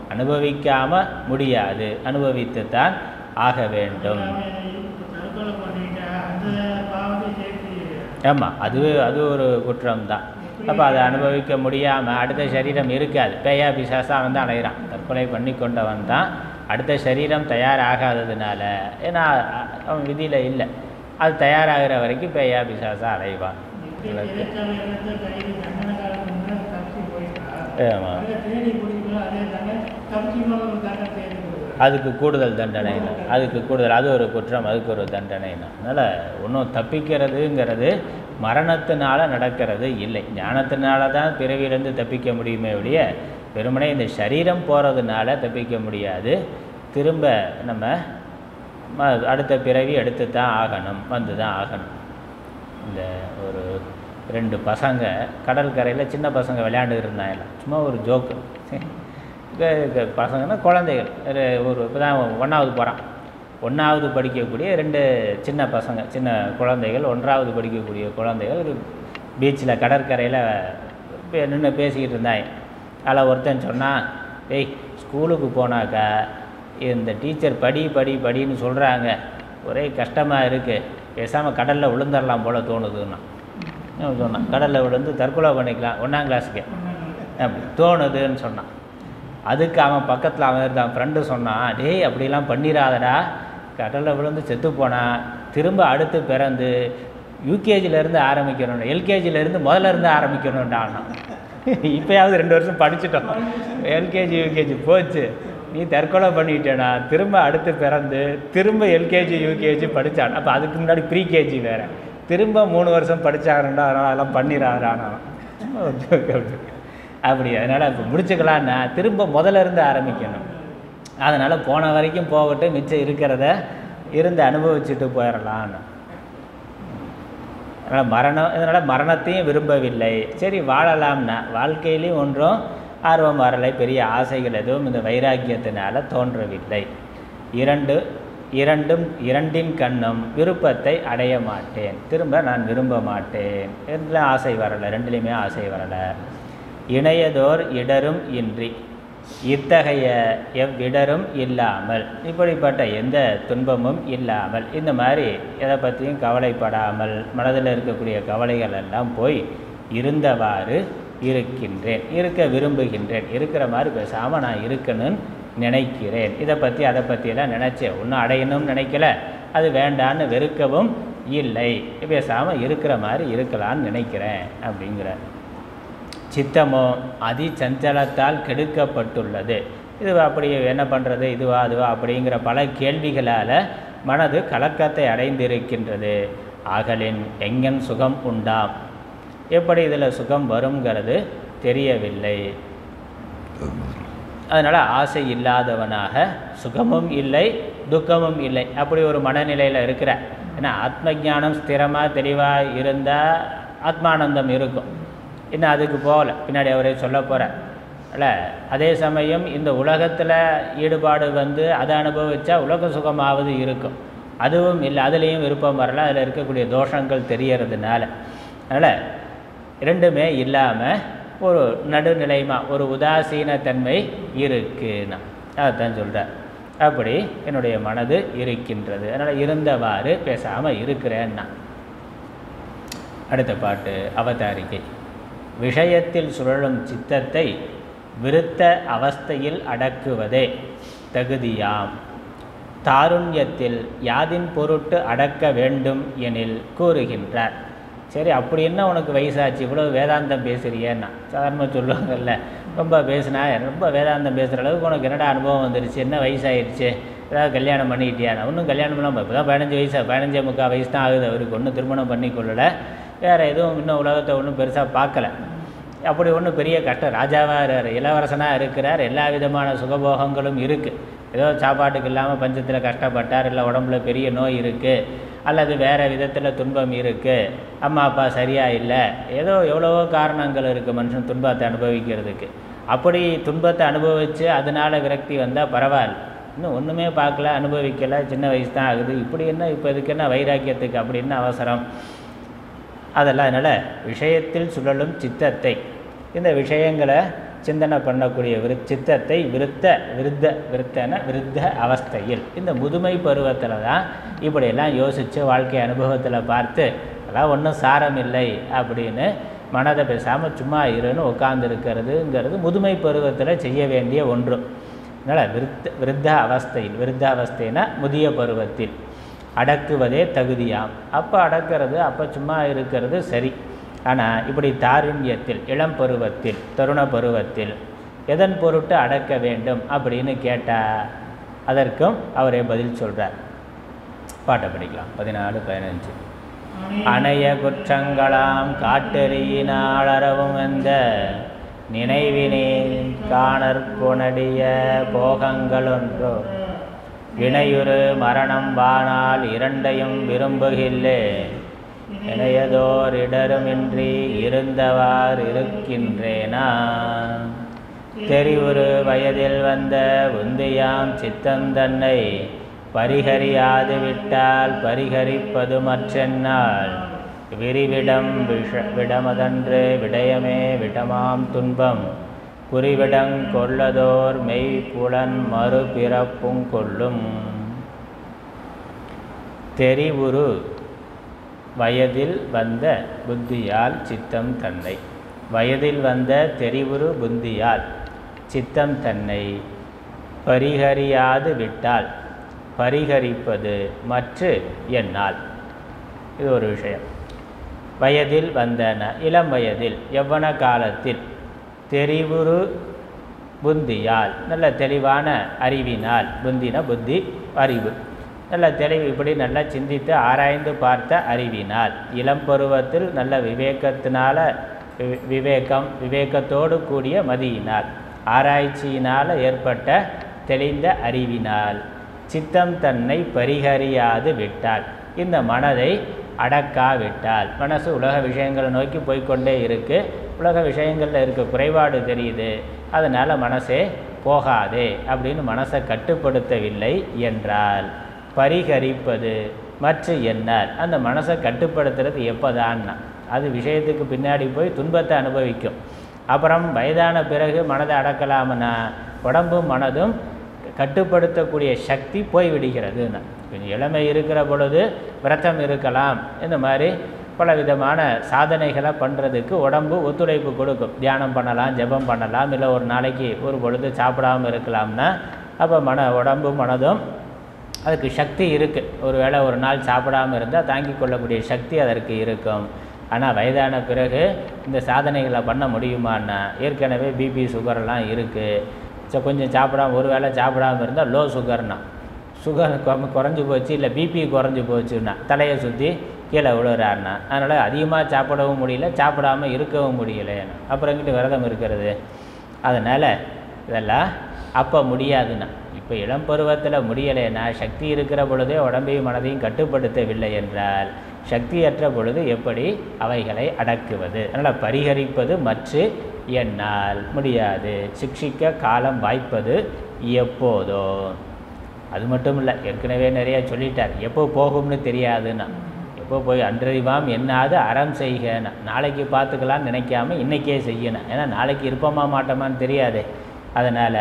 அனுபவிக்காமல் முடியாது அனுபவித்துத்தான் ஆக வேண்டும் தற்கொலை பண்ணிட்டா அந்த பாவத்தை சேர்த்து ஆமாம் அது அது ஒரு குற்றம் தான் அப்போ அதை அனுபவிக்க முடியாமல் அடுத்த சரீரம் இருக்காது பேயா பிசாசா அவன் தான் அலைகிறான் தற்கொலை பண்ணி கொண்டவன் தான் அடுத்த சரீரம் தயாராகாததுனால ஏன்னா அ- அவன் விதியில் இல்லை அது தயாராகிற வரைக்கும் பேயா பிசாசா அலைவான் இப்படி இறைச்சாலை இருந்து கைது தண்டனை காலத்துக்கு முன்னாடி தப்பிச்சு போயிட்டா ஆமாம் அதை தேடி பிடிக்கலாம் அதே தண்டனை தப்பிச்சு ஒரு தண்டனை தேடி கொடுக்குறாங்க அதுக்கு கூடுதல் தண்டனை தான் அதுக்கு கூடுதல் அது ஒரு குற்றம் அதுக்கு ஒரு தண்டனை தான் அதனால் ஒன்றும் தப்பிக்கிறதுங்கிறது மரணத்தினால நடக்கிறது இல்லை ஞானத்தினால தான் பிறவியிலேருந்து தப்பிக்க முடியுமே ஒழிய வெறுமனே இந்த சரீரம் போகிறதுனால தப்பிக்க முடியாது திரும்ப நம்ம ம- அடுத்த பிறவி எடுத்து தான் ஆகணும் வந்து தான் ஆகணும் இந்த ஒரு ரெண்டு பசங்க கடற்கரையில் சின்ன பசங்க விளையாண்டுட்டு இருந்தாங்க சும்மா ஒரு ஜோக்கு பசங்கன்னா குழந்தைகள் ஒரு ஒரு இப்போ தான் ஒன்றாவது போகிறான் ஒன்றாவது படிக்கக்கூடிய ரெண்டு சின்ன பசங்க சின்ன குழந்தைகள் ஒன்றாவது படிக்கக்கூடிய குழந்தைகள் ஒரு பீச்சில் கடற்கரையில் நின்று பேசிக்கிட்டு இருந்தாங்க அதில் ஒருத்தன் சொன்னான் ஏய் ஸ்கூலுக்கு போனாக்கா இந்த டீச்சர் படி படி படின்னு சொல்கிறாங்க ஒரே கஷ்டமாக இருக்குது பேசாமல் கடலில் விழுந்துடலாம் போல தோணுதுன்னா அவன் சொன்னான் கடலில் விழுந்து தற்கொலை பண்ணிக்கலாம் ஒன்றாம் கிளாஸுக்கு அப்படி தோணுதுன்னு சொன்னான் அதுக்கு அவன் பக்கத்தில் அவன் இருந்தான் ஃப்ரெண்டு சொன்னான் டேய் அப்படிலாம் பண்ணிடாதடா கடலில் விழுந்து செத்து போனா திரும்ப அடுத்து பிறந்து யூகேஜிலேருந்து ஆரம்பிக்கணும் எல்கேஜிலேருந்து முதல்ல இருந்து ஆரம்பிக்கணும்டானா இப்போயாவது ரெண்டு வருஷம் படிச்சிட்டோம் எல்கேஜி யூகேஜி போச்சு நீ தற்கொலை பண்ணிட்டேனா திரும்ப அடுத்து பிறந்து திரும்ப எல்கேஜி யூகேஜி படித்தான் அப்போ அதுக்கு முன்னாடி ப்ரீகேஜி வேறு திரும்ப மூணு வருஷம் படித்தாருண்டா அதனால் அதெல்லாம் பண்ணிடுறாரானா அப்படி அதனால் இப்போ முடிச்சுக்கலான்னா திரும்ப முதல்ல இருந்து ஆரம்பிக்கணும் அதனால் போன வரைக்கும் போகட்டும் மிச்சம் இருக்கிறத இருந்து அனுபவிச்சுட்டு போயிடலான்னு அதனால் மரணம் இதனால் மரணத்தையும் விரும்பவில்லை சரி வாழலாம்னா வாழ்க்கையிலையும் ஒன்றும் ஆர்வம் வரலை பெரிய ஆசைகள் எதுவும் இந்த வைராக்கியத்தினால தோன்றவில்லை இரண்டு இரண்டும் இரண்டின் கண்ணும் விருப்பத்தை அடைய மாட்டேன் திரும்ப நான் விரும்ப மாட்டேன் இதில் ஆசை வரலை ரெண்டுலேயுமே ஆசை வரலை இணையதோர் இடரும் இன்றி இத்தகைய எவ்விடரும் இல்லாமல் இப்படிப்பட்ட எந்த துன்பமும் இல்லாமல் இந்த மாதிரி எதை பற்றியும் கவலைப்படாமல் மனதில் இருக்கக்கூடிய கவலைகள் எல்லாம் போய் இருந்தவாறு இருக்கின்றேன் இருக்க விரும்புகின்றேன் இருக்கிற மாதிரி பேசாமல் நான் இருக்கணும்னு நினைக்கிறேன் இதை பற்றி அதை பற்றியெல்லாம் நினச்சேன் ஒன்றும் அடையணும்னு நினைக்கல அது வேண்டான்னு வெறுக்கவும் இல்லை பேசாமல் இருக்கிற மாதிரி இருக்கலான்னு நினைக்கிறேன் அப்படிங்கிறார் சித்தமோ அதி சஞ்சலத்தால் கெடுக்கப்பட்டுள்ளது இது அப்படி என்ன பண்ணுறது இதுவா அதுவா அப்படிங்கிற பல கேள்விகளால் மனது கலக்கத்தை அடைந்திருக்கின்றது ஆகலின் எங்கன் சுகம் உண்டாம் எப்படி இதில் சுகம் வருங்கிறது தெரியவில்லை அதனால் ஆசை இல்லாதவனாக சுகமும் இல்லை துக்கமும் இல்லை அப்படி ஒரு மனநிலையில் இருக்கிற ஏன்னா ஆத்ம ஞானம் ஸ்திரமாக தெளிவாக இருந்தால் ஆத்மானந்தம் இருக்கும் இன்னும் அதுக்கு போகல பின்னாடி அவரே சொல்ல போகிறார் அல்ல அதே சமயம் இந்த உலகத்தில் ஈடுபாடு வந்து அதை அனுபவித்தா உலக சுகமாவது இருக்கும் அதுவும் இல்லை அதுலேயும் விருப்பம் வரல அதில் இருக்கக்கூடிய தோஷங்கள் தெரியறதுனால அதனால் இரண்டுமே இல்லாமல் ஒரு நடுநிலைமா ஒரு உதாசீனத்தன்மை இருக்குன்னா அதைத்தான் சொல்கிறார் அப்படி என்னுடைய மனது இருக்கின்றது அதனால் இருந்தவாறு பேசாமல் இருக்கிறேன்னா அடுத்த பாட்டு அவதாரிகை விஷயத்தில் சுழலும் சித்தத்தை விருத்த அவஸ்தையில் அடக்குவதே தகுதியாம் தாருண்யத்தில் யாதின் பொருட்டு அடக்க வேண்டும் எனில் கூறுகின்றார் சரி அப்படி என்ன உனக்கு வயசாச்சு இவ்வளோ வேதாந்தம் பேசுறியேன்னா சாதாரணமாக சொல்லுவாங்கல்ல ரொம்ப பேசுனா ரொம்ப வேதாந்தம் பேசுகிற அளவுக்கு உனக்கு என்னடா அனுபவம் வந்துருச்சு என்ன வயசாயிருச்சு ஏதாவது கல்யாணம் பண்ணிக்கிட்டியா ஒன்றும் கல்யாணம்லாம் இப்போ தான் பதினஞ்சு வயசா பதினஞ்சே முக்கால் வயசு தான் ஆகுது அவருக்கு ஒன்றும் திருமணம் பண்ணி கொள்ளலை வேறு எதுவும் இன்னும் உலகத்தை ஒன்றும் பெருசாக பார்க்கல அப்படி ஒன்றும் பெரிய கஷ்டம் ராஜாவாக இருக்கிறார் இளவரசனாக இருக்கிறார் எல்லா விதமான சுகபோகங்களும் இருக்குது ஏதோ சாப்பாட்டுக்கு இல்லாமல் பஞ்சத்தில் கஷ்டப்பட்டார் இல்லை உடம்புல பெரிய நோய் இருக்குது அல்லது வேறு விதத்தில் துன்பம் இருக்குது அம்மா அப்பா சரியாக இல்லை ஏதோ எவ்வளவோ காரணங்கள் இருக்குது மனுஷன் துன்பத்தை அனுபவிக்கிறதுக்கு அப்படி துன்பத்தை அனுபவித்து அதனால் விரக்தி வந்தால் பரவாயில்ல இன்னும் ஒன்றுமே பார்க்கல அனுபவிக்கலை சின்ன வயசு தான் ஆகுது இப்படி என்ன இப்போ இதுக்கு என்ன வைராக்கியத்துக்கு அப்படின்னு அவசரம் அதெல்லாம் அதனால் விஷயத்தில் சுழலும் சித்தத்தை இந்த விஷயங்களை சிந்தனை பண்ணக்கூடிய விரு சித்தத்தை விருத்த விருத்த விருத்தன விருத்த அவஸ்தையில் இந்த முதுமை பருவத்தில் தான் இப்படியெல்லாம் யோசித்து வாழ்க்கை அனுபவத்தில் பார்த்து அதெல்லாம் ஒன்றும் சாரம் இல்லை அப்படின்னு மனதை பேசாமல் சும்மா இருன்னு உட்காந்துருக்கிறதுங்கிறது முதுமை பருவத்தில் செய்ய வேண்டிய ஒன்று அதனால் விருத்த விருத்த அவஸ்தையில் விருத்த அவஸ்தைனா முதிய பருவத்தில் அடக்குவதே தகுதியாம் அப்போ அடக்கிறது அப்போ சும்மா இருக்கிறது சரி ஆனால் இப்படி தாருண்யத்தில் இளம் பருவத்தில் தருண பருவத்தில் எதன் பொருட்டு அடக்க வேண்டும் அப்படின்னு கேட்டால் அதற்கும் அவரே பதில் சொல்கிறார் பாட்டை படிக்கலாம் பதினாலு பதினஞ்சு அணைய குற்றங்களாம் காட்டெறியினாளரவும் எந்த நினைவினேன் காணற்குணடிய போகங்களொன்றோ வினையுறு மரணம் வானால் இரண்டையும் விரும்புகில்லே இணையதோர் இடருமின்றி இருந்தவாறு இருக்கின்றேனா தெரிவுறு வயதில் வந்த உந்தியாம் சித்தந்தன்னை பரிகரியாது விட்டால் பரிகரிப்பது மற்றென்னால் விரிவிடம் விஷ விடமதன்று விடயமே விடமாம் துன்பம் குறிவிடங் கொள்ளதோர் மெய் புலன் மறுபிறப்புங் கொள்ளும் தெரிவுறு வயதில் வந்த புத்தியால் சித்தம் தன்னை வயதில் வந்த தெரிவுறு புத்தியால் சித்தம் தன்னை பரிகரியாது விட்டால் பரிகரிப்பது மற்ற என்னால் இது ஒரு விஷயம் வயதில் வந்தன இளம் வயதில் எவ்வன காலத்தில் தெரிவுறு புத்தியால் நல்ல தெளிவான அறிவினால் புந்தின புத்தி அறிவு நல்ல தெளிவு இப்படி நல்லா சிந்தித்து ஆராய்ந்து பார்த்த அறிவினால் இளம் பருவத்தில் நல்ல விவேகத்தினால வி- விவேகம் விவேகத்தோடு கூடிய மதியினால் ஆராய்ச்சியினால் ஏற்பட்ட தெளிந்த அறிவினால் சித்தம் தன்னை பரிகரியாது விட்டால் இந்த மனதை அடக்காவிட்டால் மனசு உலக விஷயங்களை நோக்கி போய்க்கொண்டே இருக்கு உலக விஷயங்களில் இருக்க குறைபாடு தெரியுது அதனால் மனசே போகாதே அப்படின்னு மனசை கட்டுப்படுத்தவில்லை என்றால் பரிகரிப்பது மற்ற எண்ணால் அந்த மனசை கட்டுப்படுத்துறது எப்போதான்னா அது விஷயத்துக்கு பின்னாடி போய் துன்பத்தை அனுபவிக்கும் அப்புறம் வயதான பிறகு மனதை அடக்கலாம்னா உடம்பும் மனதும் கட்டுப்படுத்தக்கூடிய சக்தி போய்விடுகிறதுன்னு கொஞ்சம் இளமை இருக்கிற பொழுது விரதம் இருக்கலாம் இந்த மாதிரி பல விதமான சாதனைகளை பண்ணுறதுக்கு உடம்பு ஒத்துழைப்பு கொடுக்கும் தியானம் பண்ணலாம் ஜெபம் பண்ணலாம் இல்லை ஒரு நாளைக்கு ஒரு பொழுது சாப்பிடாம இருக்கலாம்னா அப்போ மன உடம்பு மனதும் அதுக்கு சக்தி இருக்குது ஒரு வேளை ஒரு நாள் சாப்பிடாம இருந்தால் தாங்கிக் கொள்ளக்கூடிய சக்தி அதற்கு இருக்கும் ஆனால் வயதான பிறகு இந்த சாதனைகளை பண்ண முடியுமான்னா ஏற்கனவே பிபி சுகர்லாம் இருக்குது ஸோ கொஞ்சம் சாப்பிடாம ஒரு வேளை சாப்பிடாம இருந்தால் லோ சுகர்னா சுகர் கொ- குறைஞ்சு போச்சு இல்லை பிபி குறைஞ்சு போச்சுன்னா தலையை சுற்றி கீழே விழுறாருன்னா அதனால் அதிகமாக சாப்பிடவும் முடியல சாப்பிடாம இருக்கவும் முடியலைன்னா அப்புறம் எங்கிட்ட விரதம் இருக்கிறது அதனால் இதெல்லாம் அப்போ முடியாதுன்னா இப்போ இளம் பருவத்தில் முடியலைன்னா சக்தி இருக்கிற பொழுதே உடம்பையும் மனதையும் கட்டுப்படுத்தவில்லை என்றால் சக்தியற்ற பொழுது எப்படி அவைகளை அடக்குவது அதனால் பரிகரிப்பது மற்ற என்னால் முடியாது சிக்ஷிக்க காலம் வாய்ப்பது எப்போதோ அது மட்டும் இல்லை ஏற்கனவே நிறைய சொல்லிட்டார் எப்போ போகும்னு தெரியாதுன்னா எப்போ போய் அன்றறிவாம் என்னாது அறம் செய்கன்னா நாளைக்கு பார்த்துக்கலாம்னு நினைக்காம இன்றைக்கே செய்யணும் ஏன்னா நாளைக்கு இருப்போமா மாட்டோமான்னு தெரியாதே அதனால்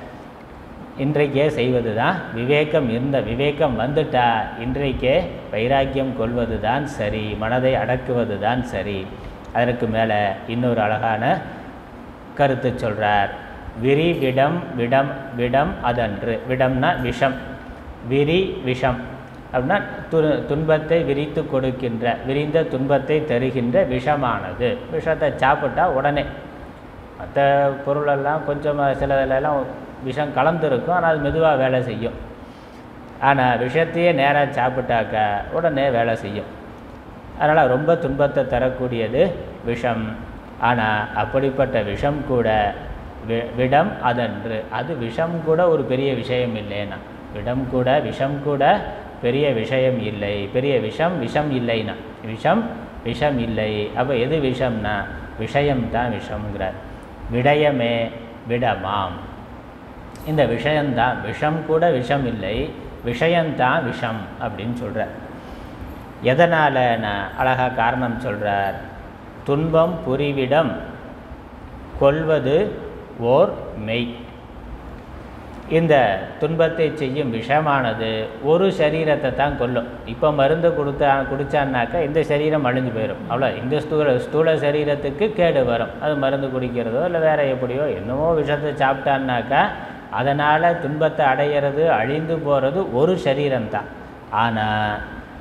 இன்றைக்கே செய்வது தான் விவேகம் இருந்த விவேகம் வந்துட்டா இன்றைக்கே வைராக்கியம் கொள்வது தான் சரி மனதை அடக்குவது தான் சரி அதற்கு மேலே இன்னொரு அழகான கருத்து சொல்கிறார் விரி விடம் விடம் விடம் அதன்று விடம்னா விஷம் விரி விஷம் அப்படின்னா து துன்பத்தை விரித்து கொடுக்கின்ற விரிந்த துன்பத்தை தருகின்ற விஷமானது விஷத்தை சாப்பிட்டா உடனே மற்ற பொருளெல்லாம் கொஞ்சம் சிலதுலலாம் விஷம் கலந்துருக்கும் ஆனால் அது மெதுவாக வேலை செய்யும் ஆனால் விஷத்தையே நேராக சாப்பிட்டாக்க உடனே வேலை செய்யும் அதனால் ரொம்ப துன்பத்தை தரக்கூடியது விஷம் ஆனால் அப்படிப்பட்ட விஷம் கூட வி- விடம் அதன்று அது விஷம் கூட ஒரு பெரிய விஷயம் இல்லைன்னா விடம் கூட விஷம் கூட பெரிய விஷயம் இல்லை பெரிய விஷம் விஷம் இல்லைன்னா விஷம் விஷம் இல்லை அப்போ எது விஷம்னா விஷயம்தான் விஷம்ங்கிறார் விடயமே விடமாம் இந்த விஷயந்தான் விஷம் கூட விஷம் இல்லை விஷயந்தான் விஷம் அப்படின்னு சொல்கிறார் எதனால் நான் அழகா காரணம் சொல்கிறார் துன்பம் புரிவிடம் கொள்வது ஓர் மெய் இந்த துன்பத்தை செய்யும் விஷமானது ஒரு சரீரத்தை தான் கொல்லும் இப்போ மருந்து கொடுத்தா குடித்தான்னாக்கா இந்த சரீரம் அழிஞ்சு போயிடும் அவ்வளோ இந்த ஸ்தூல ஸ்தூல சரீரத்துக்கு கேடு வரும் அது மருந்து குடிக்கிறதோ இல்லை வேறு எப்படியோ என்னமோ விஷத்தை சாப்பிட்டான்னாக்கா அதனால் துன்பத்தை அடையிறது அழிந்து போகிறது ஒரு சரீரம்தான் ஆனால்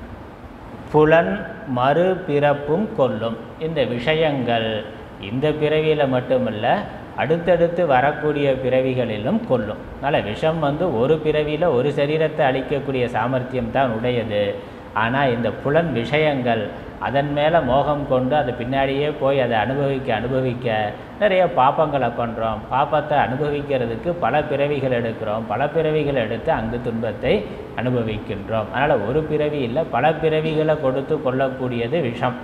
புலன் மறுபிறப்பும் கொல்லும் இந்த விஷயங்கள் இந்த பிறவியில் மட்டுமல்ல அடுத்தடுத்து வரக்கூடிய பிறவிகளிலும் கொல்லும் அதனால் விஷம் வந்து ஒரு பிறவியில் ஒரு சரீரத்தை அழிக்கக்கூடிய சாமர்த்தியம் தான் உடையது ஆனால் இந்த புலன் விஷயங்கள் அதன் மேலே மோகம் கொண்டு அது பின்னாடியே போய் அதை அனுபவிக்க அனுபவிக்க நிறைய பாப்பங்களை பண்ணுறோம் பாப்பத்தை அனுபவிக்கிறதுக்கு பல பிறவிகள் எடுக்கிறோம் பல பிறவிகள் எடுத்து அங்கு துன்பத்தை அனுபவிக்கின்றோம் அதனால் ஒரு பிறவி இல்லை பல பிறவிகளை கொடுத்து கொள்ளக்கூடியது விஷம்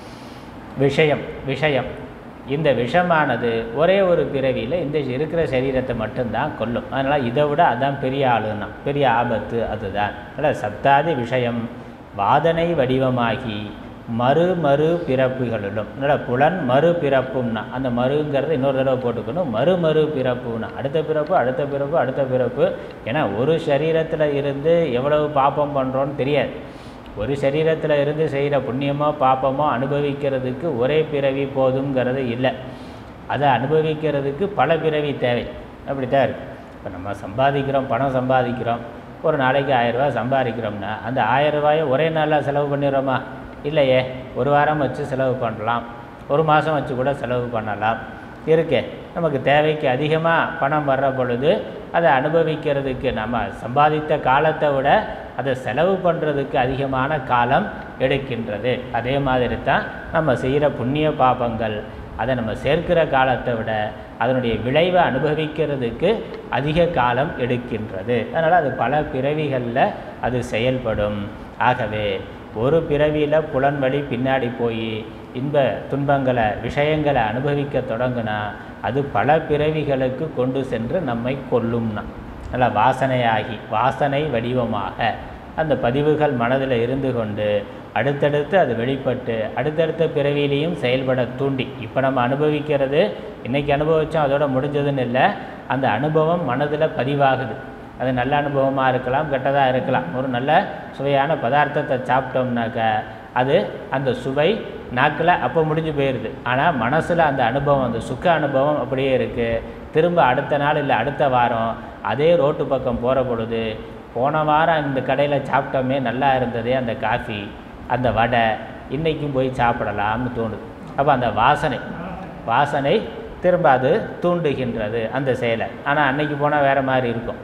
விஷயம் விஷயம் இந்த விஷமானது ஒரே ஒரு பிறவியில் இந்த இருக்கிற சரீரத்தை மட்டும்தான் கொல்லும் அதனால் இதை விட அதான் பெரிய ஆளுன்னா பெரிய ஆபத்து அதுதான் அதனால் சப்தாதி விஷயம் வாதனை வடிவமாகி மறு மறு பிறப்புகளிலும் அதனால் புலன் மறு பிறப்பும்னா அந்த மறுங்கிறத இன்னொரு தடவை போட்டுக்கணும் மறு மறு பிறப்புன்னா அடுத்த பிறப்பு அடுத்த பிறப்பு அடுத்த பிறப்பு ஏன்னா ஒரு சரீரத்தில் இருந்து எவ்வளவு பாப்பம் பண்ணுறோன்னு தெரியாது ஒரு சரீரத்தில் இருந்து செய்கிற புண்ணியமோ பாப்பமோ அனுபவிக்கிறதுக்கு ஒரே பிறவி போதுங்கிறது இல்லை அதை அனுபவிக்கிறதுக்கு பல பிறவி தேவை அப்படித்தான் இருக்குது இப்போ நம்ம சம்பாதிக்கிறோம் பணம் சம்பாதிக்கிறோம் ஒரு நாளைக்கு ஆயிரரூபா சம்பாதிக்கிறோம்னா அந்த ஆயிரம் ரூபாயை ஒரே நாளில் செலவு பண்ணிடுறோமா இல்லையே ஒரு வாரம் வச்சு செலவு பண்ணலாம் ஒரு மாதம் வச்சு கூட செலவு பண்ணலாம் இருக்கே நமக்கு தேவைக்கு அதிகமாக பணம் வர்ற பொழுது அதை அனுபவிக்கிறதுக்கு நம்ம சம்பாதித்த காலத்தை விட அதை செலவு பண்ணுறதுக்கு அதிகமான காலம் எடுக்கின்றது அதே மாதிரி தான் நம்ம செய்கிற புண்ணிய பாபங்கள் அதை நம்ம சேர்க்கிற காலத்தை விட அதனுடைய விளைவை அனுபவிக்கிறதுக்கு அதிக காலம் எடுக்கின்றது அதனால் அது பல பிறவிகளில் அது செயல்படும் ஆகவே ஒரு பிறவியில் புலன் வழி பின்னாடி போய் இன்ப துன்பங்களை விஷயங்களை அனுபவிக்க தொடங்குனா அது பல பிறவிகளுக்கு கொண்டு சென்று நம்மை கொல்லும்னா நல்லா வாசனையாகி வாசனை வடிவமாக அந்த பதிவுகள் மனதில் இருந்து கொண்டு அடுத்தடுத்து அது வெளிப்பட்டு அடுத்தடுத்த பிறவியிலையும் செயல்பட தூண்டி இப்போ நம்ம அனுபவிக்கிறது இன்றைக்கி அனுபவித்தோம் அதோட முடிஞ்சதுன்னு இல்லை அந்த அனுபவம் மனதில் பதிவாகுது அது நல்ல அனுபவமாக இருக்கலாம் கெட்டதாக இருக்கலாம் ஒரு நல்ல சுவையான பதார்த்தத்தை சாப்பிட்டோம்னாக்க அது அந்த சுவை நாக்கில் அப்போ முடிஞ்சு போயிடுது ஆனால் மனசில் அந்த அனுபவம் அந்த சுக்க அனுபவம் அப்படியே இருக்குது திரும்ப அடுத்த நாள் இல்லை அடுத்த வாரம் அதே ரோட்டு பக்கம் போகிற பொழுது போன வாரம் இந்த கடையில் சாப்பிட்டோமே நல்லா இருந்ததே அந்த காஃபி அந்த வடை இன்றைக்கும் போய் சாப்பிடலாம்னு தோணுது அப்போ அந்த வாசனை வாசனை திரும்ப அது தூண்டுகின்றது அந்த செயலை ஆனால் அன்னைக்கு போனால் வேறு மாதிரி இருக்கும்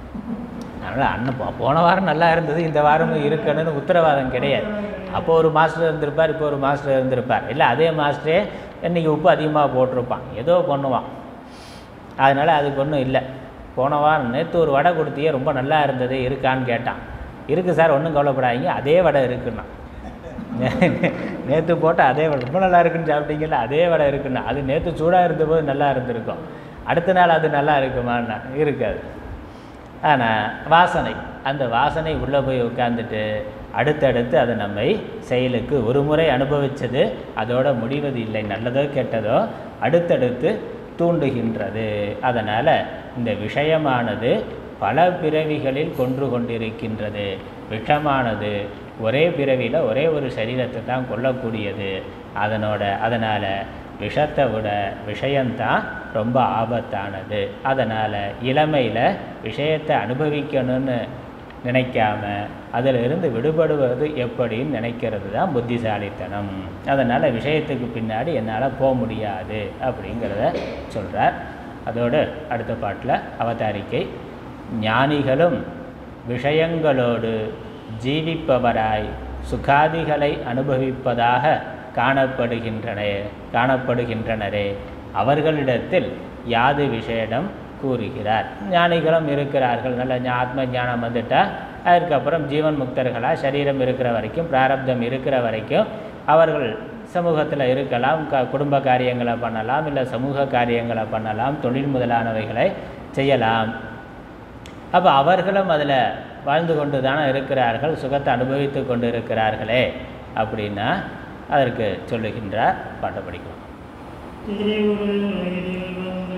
அதனால் அண்ணன் போ- போன வாரம் நல்லா இருந்தது இந்த வாரமும் இருக்கணும்னு உத்தரவாதம் கிடையாது அப்போ ஒரு மாஸ்டர் இருந்திருப்பார் இப்போ ஒரு மாஸ்டர் இருந்திருப்பார் இல்லை அதே மாஸ்டரே இன்றைக்கி உப்பு அதிகமாக போட்டிருப்பான் ஏதோ பண்ணுவான் அதனால் அதுக்கு ஒன்றும் இல்லை போன வாரம் நேற்று ஒரு வடை கொடுத்தியே ரொம்ப நல்லா இருந்தது இருக்கான்னு கேட்டான் இருக்குது சார் ஒன்றும் கவலைப்படாதீங்க அதே வடை இருக்குன்னா நேற்று போட்ட அதே வடை ரொம்ப நல்லா இருக்குன்னு சாப்பிட்டீங்கல்ல அதே வடை இருக்குன்னா அது நேற்று சூடாக இருந்தபோது நல்லா இருந்திருக்கும் அடுத்த நாள் அது நல்லா இருக்குமான்னா இருக்காது ஆனால் வாசனை அந்த வாசனை உள்ளே போய் உட்காந்துட்டு அடுத்தடுத்து அது நம்மை செயலுக்கு ஒரு முறை அனுபவித்தது அதோட முடிவது இல்லை நல்லதோ கெட்டதோ அடுத்தடுத்து தூண்டுகின்றது அதனால் இந்த விஷயமானது பல பிறவிகளில் கொன்று கொண்டிருக்கின்றது விஷமானது ஒரே பிறவியில் ஒரே ஒரு சரீரத்தை தான் கொல்லக்கூடியது அதனோட அதனால் விஷத்தை விட விஷயந்தான் ரொம்ப ஆபத்தானது அதனால் இளமையில் விஷயத்தை அனுபவிக்கணும்னு நினைக்காம அதிலிருந்து விடுபடுவது எப்படின்னு நினைக்கிறது தான் புத்திசாலித்தனம் அதனால் விஷயத்துக்கு பின்னாடி என்னால் போக முடியாது அப்படிங்கிறத சொல்கிறார் அதோடு அடுத்த பாட்டில் அவதாரிக்கை ஞானிகளும் விஷயங்களோடு ஜீவிப்பவராய் சுகாதிகளை அனுபவிப்பதாக காணப்படுகின்றனே காணப்படுகின்றனரே அவர்களிடத்தில் யாது விஷேடம் கூறுகிறார் ஞானிகளும் இருக்கிறார்கள் நல்ல ஞா- ஆத்ம ஞானம் வந்துட்டால் அதுக்கப்புறம் ஜீவன் முக்தர்களாக சரீரம் இருக்கிற வரைக்கும் பிராரப்தம் இருக்கிற வரைக்கும் அவர்கள் சமூகத்தில் இருக்கலாம் க குடும்ப காரியங்களை பண்ணலாம் இல்லை சமூக காரியங்களை பண்ணலாம் தொழில் முதலானவைகளை செய்யலாம் அப்போ அவர்களும் அதில் வாழ்ந்து கொண்டு தானே இருக்கிறார்கள் சுகத்தை அனுபவித்து கொண்டு இருக்கிறார்களே அப்படின்னா அதற்கு சொல்லுகின்றார் பாட்டை படிக்கலாம் திருவுரு வயதில் வந்து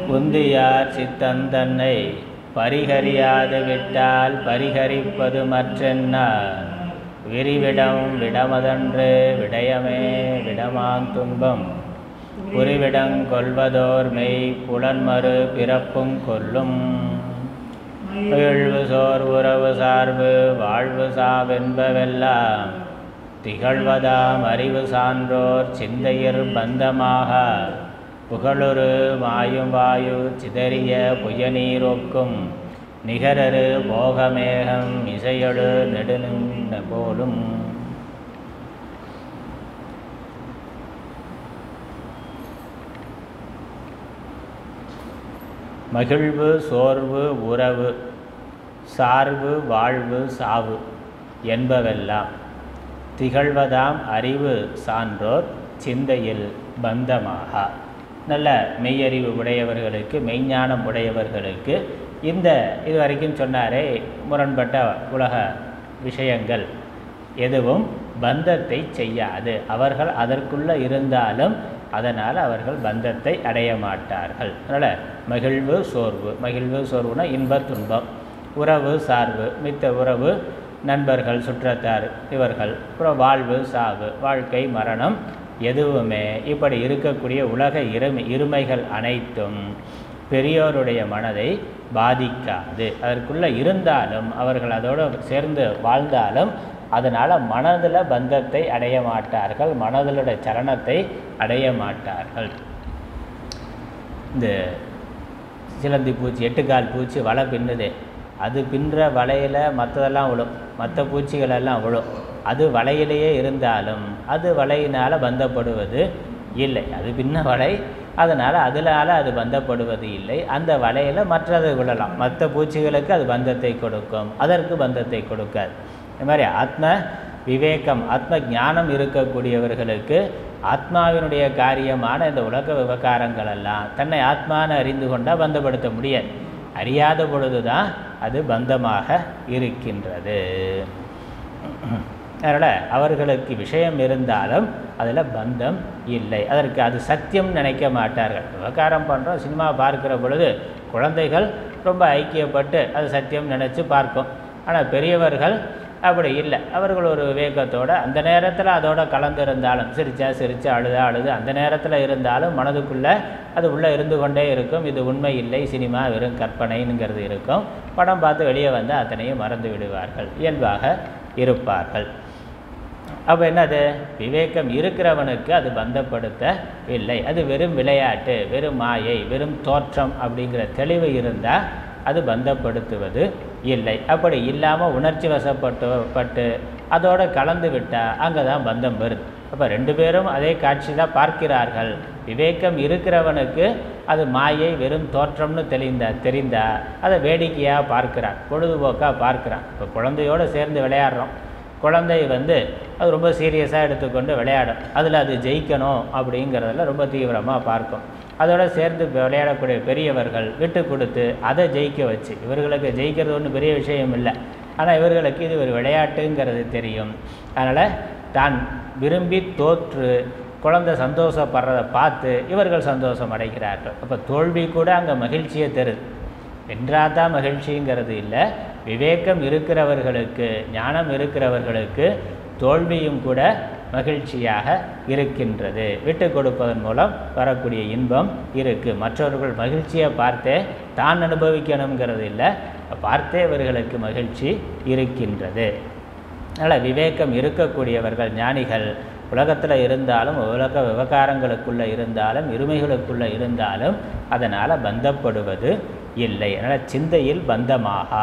உந்தியார் சித்தந்தன்னை பரிகரியாது விட்டால் பரிகரிப்பது மற்றென்ன விரிவிடம் விடமதன்று விடயமே விடமான் துன்பம் புரிவிடங் கொள்வதோர் மெய் புலன்மறு பிறப்பும் கொல்லும் மகிழ்வு சோர் உறவு சார்பு வாழ்வு சாவென்பவெல்லாம் திகழ்வதாம் அறிவு சான்றோர் சிந்தையர் பந்தமாக புகழுரு மாயும் வாயு சிதறிய புயநீரொக்கும் நிகரரு போகமேகம் இசையொடு நெடுநின்ற போலும் மகிழ்வு சோர்வு உறவு சார்பு வாழ்வு சாவு என்பவெல்லாம் திகழ்வதாம் அறிவு சான்றோர் சிந்தையில் பந்தமாக நல்ல மெய்யறிவு உடையவர்களுக்கு மெய்ஞானம் உடையவர்களுக்கு இந்த இது வரைக்கும் சொன்னாரே முரண்பட்ட உலக விஷயங்கள் எதுவும் பந்தத்தை செய்யாது அவர்கள் அதற்குள்ளே இருந்தாலும் அதனால் அவர்கள் பந்தத்தை அடைய மாட்டார்கள் அதனால் மகிழ்வு சோர்வு மகிழ்வு சோர்வுனா இன்ப துன்பம் உறவு சார்பு மித்த உறவு நண்பர்கள் சுற்றத்தார் இவர்கள் அப்புறம் வாழ்வு சாவு வாழ்க்கை மரணம் எதுவுமே இப்படி இருக்கக்கூடிய உலக இருமை இருமைகள் அனைத்தும் பெரியோருடைய மனதை பாதிக்காது அதற்குள்ளே இருந்தாலும் அவர்கள் அதோடு சேர்ந்து வாழ்ந்தாலும் அதனால் மனதில் பந்தத்தை அடைய மாட்டார்கள் மனதிலுடைய சலனத்தை அடைய மாட்டார்கள் இந்த சிலந்தி பூச்சி எட்டுக்கால் பூச்சி வலை பின்னுது அது பின்னுற வலையில் மற்றதெல்லாம் விழும் மற்ற பூச்சிகளெல்லாம் விழும் அது வலையிலேயே இருந்தாலும் அது வலையினால் பந்தப்படுவது இல்லை அது பின்ன வலை அதனால் அதனால் அது பந்தப்படுவது இல்லை அந்த வலையில் மற்றது விழலாம் மற்ற பூச்சிகளுக்கு அது பந்தத்தை கொடுக்கும் அதற்கு பந்தத்தை கொடுக்காது இந்த மாதிரி ஆத்ம விவேகம் ஆத்ம ஞானம் இருக்கக்கூடியவர்களுக்கு ஆத்மாவினுடைய காரியமான இந்த உலக விவகாரங்கள் எல்லாம் தன்னை ஆத்மான்னு அறிந்து கொண்டால் பந்தப்படுத்த முடியாது அறியாத பொழுது தான் அது பந்தமாக இருக்கின்றது அதனால் அவர்களுக்கு விஷயம் இருந்தாலும் அதில் பந்தம் இல்லை அதற்கு அது சத்தியம் நினைக்க மாட்டார்கள் விவகாரம் பண்ணுறோம் சினிமா பார்க்கிற பொழுது குழந்தைகள் ரொம்ப ஐக்கியப்பட்டு அது சத்தியம் நினச்சி பார்க்கும் ஆனால் பெரியவர்கள் அப்படி இல்லை அவர்கள் ஒரு விவேகத்தோடு அந்த நேரத்தில் அதோட கலந்து இருந்தாலும் சிரிச்சா சிரிச்சா அழுதா அழுது அந்த நேரத்தில் இருந்தாலும் மனதுக்குள்ளே அது உள்ளே இருந்து கொண்டே இருக்கும் இது உண்மை இல்லை சினிமா வெறும் கற்பனைங்கிறது இருக்கும் படம் பார்த்து வெளியே வந்து அத்தனையும் மறந்து விடுவார்கள் இயல்பாக இருப்பார்கள் அப்போ என்னது விவேகம் இருக்கிறவனுக்கு அது பந்தப்படுத்தவில்லை அது வெறும் விளையாட்டு வெறும் மாயை வெறும் தோற்றம் அப்படிங்கிற தெளிவு இருந்தால் அது பந்தப்படுத்துவது இல்லை அப்படி இல்லாமல் உணர்ச்சி வசப்பட்டு பட்டு அதோடு கலந்து விட்டால் அங்கே தான் பந்தம் வருது அப்போ ரெண்டு பேரும் அதே காட்சி தான் பார்க்கிறார்கள் விவேகம் இருக்கிறவனுக்கு அது மாயை வெறும் தோற்றம்னு தெளிந்தா தெரிந்தா அதை வேடிக்கையாக பார்க்கிறான் பொழுதுபோக்காக பார்க்குறான் இப்போ குழந்தையோடு சேர்ந்து விளையாடுறோம் குழந்தை வந்து அது ரொம்ப சீரியஸாக எடுத்துக்கொண்டு விளையாடும் அதில் அது ஜெயிக்கணும் அப்படிங்கிறதுல ரொம்ப தீவிரமாக பார்க்கும் அதோட சேர்ந்து விளையாடக்கூடிய பெரியவர்கள் விட்டு கொடுத்து அதை ஜெயிக்க வச்சு இவர்களுக்கு ஜெயிக்கிறது ஒன்றும் பெரிய விஷயம் இல்லை ஆனால் இவர்களுக்கு இது ஒரு விளையாட்டுங்கிறது தெரியும் அதனால் தான் விரும்பி தோற்று குழந்தை சந்தோஷப்படுறதை பார்த்து இவர்கள் சந்தோஷம் அடைகிறார்கள் அப்போ தோல்வி கூட அங்கே மகிழ்ச்சியை தருது வென்றாதான் மகிழ்ச்சிங்கிறது இல்லை விவேகம் இருக்கிறவர்களுக்கு ஞானம் இருக்கிறவர்களுக்கு தோல்வியும் கூட மகிழ்ச்சியாக இருக்கின்றது விட்டு கொடுப்பதன் மூலம் வரக்கூடிய இன்பம் இருக்குது மற்றவர்கள் மகிழ்ச்சியை பார்த்தே தான் அனுபவிக்கணுங்கிறது இல்லை பார்த்தே இவர்களுக்கு மகிழ்ச்சி இருக்கின்றது அதனால் விவேகம் இருக்கக்கூடியவர்கள் ஞானிகள் உலகத்தில் இருந்தாலும் உலக விவகாரங்களுக்குள்ளே இருந்தாலும் இருமைகளுக்குள்ளே இருந்தாலும் அதனால் பந்தப்படுவது இல்லை அதனால் சிந்தையில் பந்தமாகா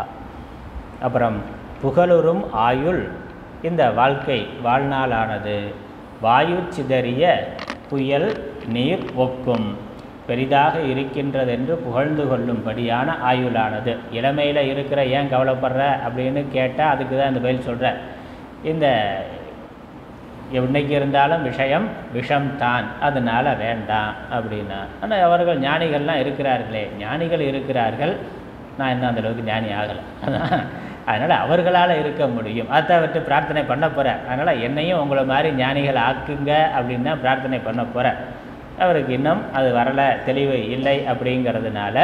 அப்புறம் புகழுறும் ஆயுள் இந்த வாழ்க்கை வாழ்நாளானது வாயு சிதறிய புயல் நீர் ஒக்கும் பெரிதாக இருக்கின்றதென்று புகழ்ந்து கொள்ளும்படியான ஆயுளானது இளமையில் இருக்கிற ஏன் கவலைப்படுற அப்படின்னு கேட்டால் அதுக்கு தான் இந்த பதில் சொல்கிறேன் இந்த என்னைக்கு இருந்தாலும் விஷயம் விஷம் தான் அதனால் வேண்டாம் அப்படின்னா ஆனால் அவர்கள் ஞானிகள்லாம் இருக்கிறார்களே ஞானிகள் இருக்கிறார்கள் நான் இன்னும் அந்தளவுக்கு ஞானி ஆகலை அதனால் அவர்களால் இருக்க முடியும் அதை விட்டு பிரார்த்தனை பண்ண போகிறேன் அதனால் என்னையும் உங்களை மாதிரி ஞானிகள் ஆக்குங்க அப்படின்னு தான் பிரார்த்தனை பண்ண போகிறேன் அவருக்கு இன்னும் அது வரலை தெளிவு இல்லை அப்படிங்கிறதுனால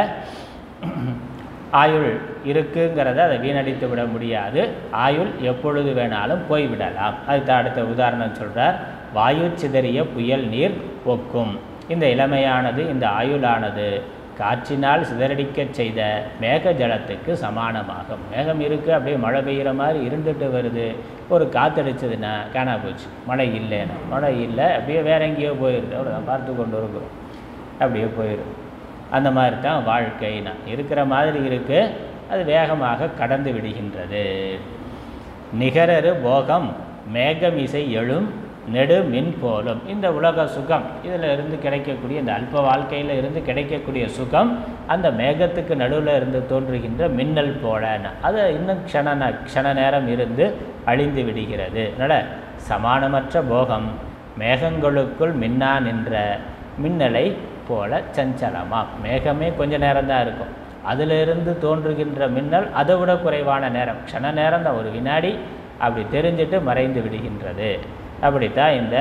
ஆயுள் இருக்குங்கிறத அதை வீணடித்து விட முடியாது ஆயுள் எப்பொழுது வேணாலும் போய்விடலாம் அதுக்கு அடுத்த உதாரணம் சொல்கிறார் வாயு சிதறிய புயல் நீர் ஒக்கும் இந்த இளமையானது இந்த ஆயுளானது காற்றினால் சிதறடிக்கச் செய்த மேக ஜலத்துக்கு சமானமாகும் மேகம் இருக்குது அப்படியே மழை பெய்கிற மாதிரி இருந்துட்டு வருது ஒரு காத்தடிச்சதுன்னா காணா போச்சு மழை இல்லைன்னா மழை இல்லை அப்படியே வேற எங்கேயோ போயிடுது அவ்வளோதான் பார்த்து கொண்டு இருக்கிறோம் அப்படியே போயிடும் அந்த மாதிரி தான் வாழ்க்கைனா இருக்கிற மாதிரி இருக்கு அது வேகமாக கடந்து விடுகின்றது நிகரரு போகம் மேகமிசை எழும் நெடு மின் போலும் இந்த உலக சுகம் இதில் இருந்து கிடைக்கக்கூடிய இந்த அல்ப வாழ்க்கையில் இருந்து கிடைக்கக்கூடிய சுகம் அந்த மேகத்துக்கு நடுவில் இருந்து தோன்றுகின்ற மின்னல் போலன்னு அது இன்னும் க்ஷண ந- க்ஷண நேரம் இருந்து அழிந்து விடுகிறது அதனால் சமானமற்ற போகம் மேகங்களுக்குள் மின்னா நின்ற மின்னலை போல சஞ்சலமாம் மேகமே கொஞ்ச நேரம் தான் இருக்கும் அதிலிருந்து தோன்றுகின்ற மின்னல் அதை விட குறைவான நேரம் க்ஷண நேரம் தான் ஒரு வினாடி அப்படி தெரிஞ்சிட்டு மறைந்து விடுகின்றது அப்படித்தான் இந்த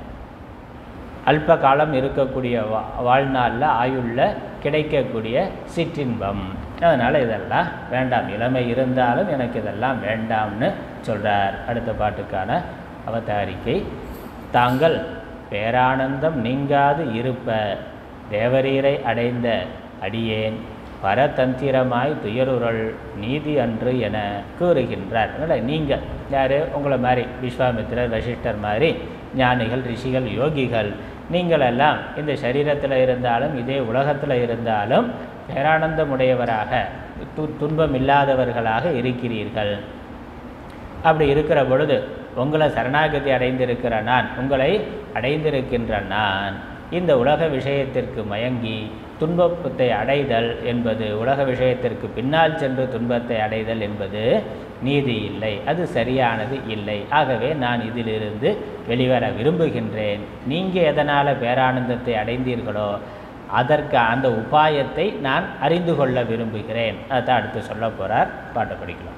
அல்ப காலம் இருக்கக்கூடிய வா வாழ்நாளில் ஆயுளில் கிடைக்கக்கூடிய சிற்றின்பம் அதனால் இதெல்லாம் வேண்டாம் இளமை இருந்தாலும் எனக்கு இதெல்லாம் வேண்டாம்னு சொல்கிறார் அடுத்த பாட்டுக்கான அவதாரிக்கை தாங்கள் பேரானந்தம் நீங்காது இருப்ப தேவரீரை அடைந்த அடியேன் பரதந்திரமாய் துயருறல் நீதி அன்று என கூறுகின்றார் அதனால் நீங்கள் யார் உங்களை மாதிரி விஸ்வாமித்திரர் வசிஷ்டர் மாதிரி ஞானிகள் ரிஷிகள் யோகிகள் நீங்கள் எல்லாம் இந்த சரீரத்தில் இருந்தாலும் இதே உலகத்தில் இருந்தாலும் பேரானந்தமுடையவராக து துன்பம் இல்லாதவர்களாக இருக்கிறீர்கள் அப்படி இருக்கிற பொழுது உங்களை சரணாகதி அடைந்திருக்கிற நான் உங்களை அடைந்திருக்கின்ற நான் இந்த உலக விஷயத்திற்கு மயங்கி துன்பத்தை அடைதல் என்பது உலக விஷயத்திற்கு பின்னால் சென்று துன்பத்தை அடைதல் என்பது நீதி இல்லை அது சரியானது இல்லை ஆகவே நான் இதிலிருந்து வெளிவர விரும்புகின்றேன் நீங்கள் எதனால் பேரானந்தத்தை அடைந்தீர்களோ அதற்கு அந்த உபாயத்தை நான் அறிந்து கொள்ள விரும்புகிறேன் அதான் அடுத்து சொல்ல போகிறார் பாட்டை படிக்கலாம்